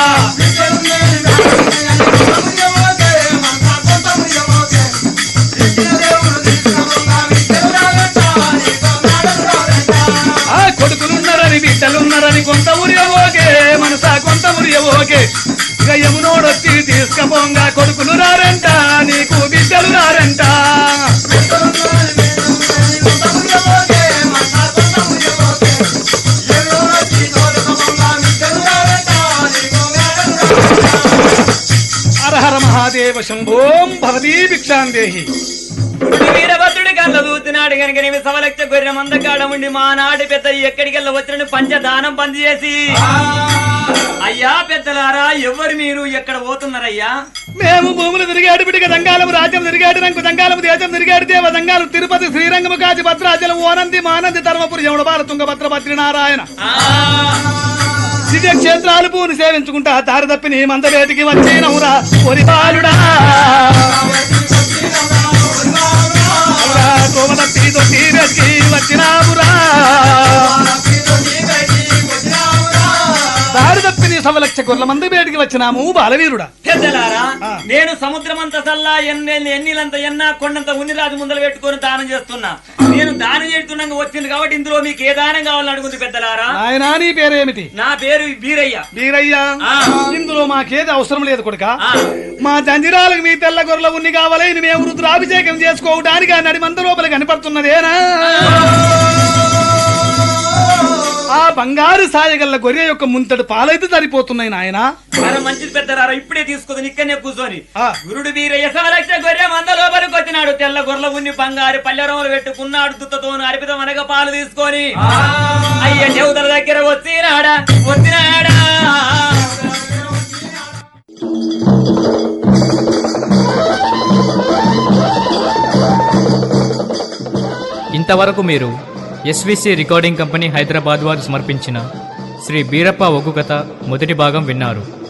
ఆ కొడుకులున్నారని బిడ్డలున్నారని కొంత మురియవోకే మనసా కొంత మురియవోకే ఇక యమునోడొచ్చి తీసుకపోంగా కొడుకులు రారంట నీకు బిడ్డలు రారంట హరహర మహాదేవ శంభోం భవదీ భిక్షాందేహి ఇప్పుడు వీరభద్రుడి కళ్ళ దూతున్నాడు కనుక నీవు సవలక్ష గొర్రె మందకాడ ఉండి మా నాటి పెద్ద ఎక్కడికెళ్ళ వచ్చిన పంచదానం బంద్ చేసి అయ్యా పెద్దలారా ఎవరు మీరు ఎక్కడ పోతున్నారయ్యా మేము భూములు తిరిగాడు బిడిగ దంగాలము రాజ్యం తిరిగాడు రంకు దంగాలము దేశం తిరిగాడు దేవ దంగాలు తిరుపతి శ్రీరంగము కాచి భద్రాచలం ఓనంది మానంది ధర్మపురి యముడబాల తుంగభద్ర భద్రి నారాయణ ఆ, దివ్య క్షేత్రాలు పూని సేవించుకుంటా దారి తప్పి నీ మందవేటికి వచ్చినవురా ఒరి బాలుడా అవురా, తోమ తప్పి తొట్టి వెతికి వచ్చినావురా దారి తప్పి నీ సవలక్ష గొర్రెల మంది బయటికి వచ్చినాము బాలవీరుడా పెద్దలారా ఆ. నేను సముద్రమంత సల్లా ఎన్ని ఎన్నిలంత ఎన్నా కొండంత ఉన్నిరాజు ముందలు పెట్టుకొని దానం చేస్తున్నా నేను దానం చేస్తున్నాక వచ్చింది కాబట్టి ఇందులో మీకు ఏ దానం కావాలని అడుగుంది పెద్దలారా ఆయన నీ పేరేమిటి నా పేరు వీరయ్య వీరయ్యా ఆ. ఇందులో మాకేది అవసరం లేదు కొడుక ఆ. మా జంజిరాలకు మీ తెల్ల గొర్రెల ఉన్ని కావాలి ఇది మేము రుద్రాభిషేకం చేసుకోవడానికి ఆ నడి మంద లోపల కనపడుతున్నదేనా ఆ బంగారు సాయగల్ల గొర్రె యొక్క ముంతడు పాలైతే సరిపోతున్నాయి నాయన మన మంచిది పెద్దలారా ఇప్పుడే తీసుకొని ఇక్కడనే కూర్చొని ఆ. గురుడు వీరయ్య సవలక్ష గొర్రె మంద లోపలికి వచ్చినాడు తెల్ల గొర్రెల ఉన్ని బంగారు పల్లెరములు పెట్టుకున్నాడు దుత్తతోను అర్పితం అనగా పాలు తీసుకొని అయ్య దేవతల దగ్గర వచ్చినాడా వచ్చినాడా ఇంతవరకు మీరు ఎస్విసి రికార్డింగ్ కంపెనీ హైదరాబాద్ వారు సమర్పించిన శ్రీ బీరప్ప ఒగ్గు కథ మొదటి భాగం విన్నారు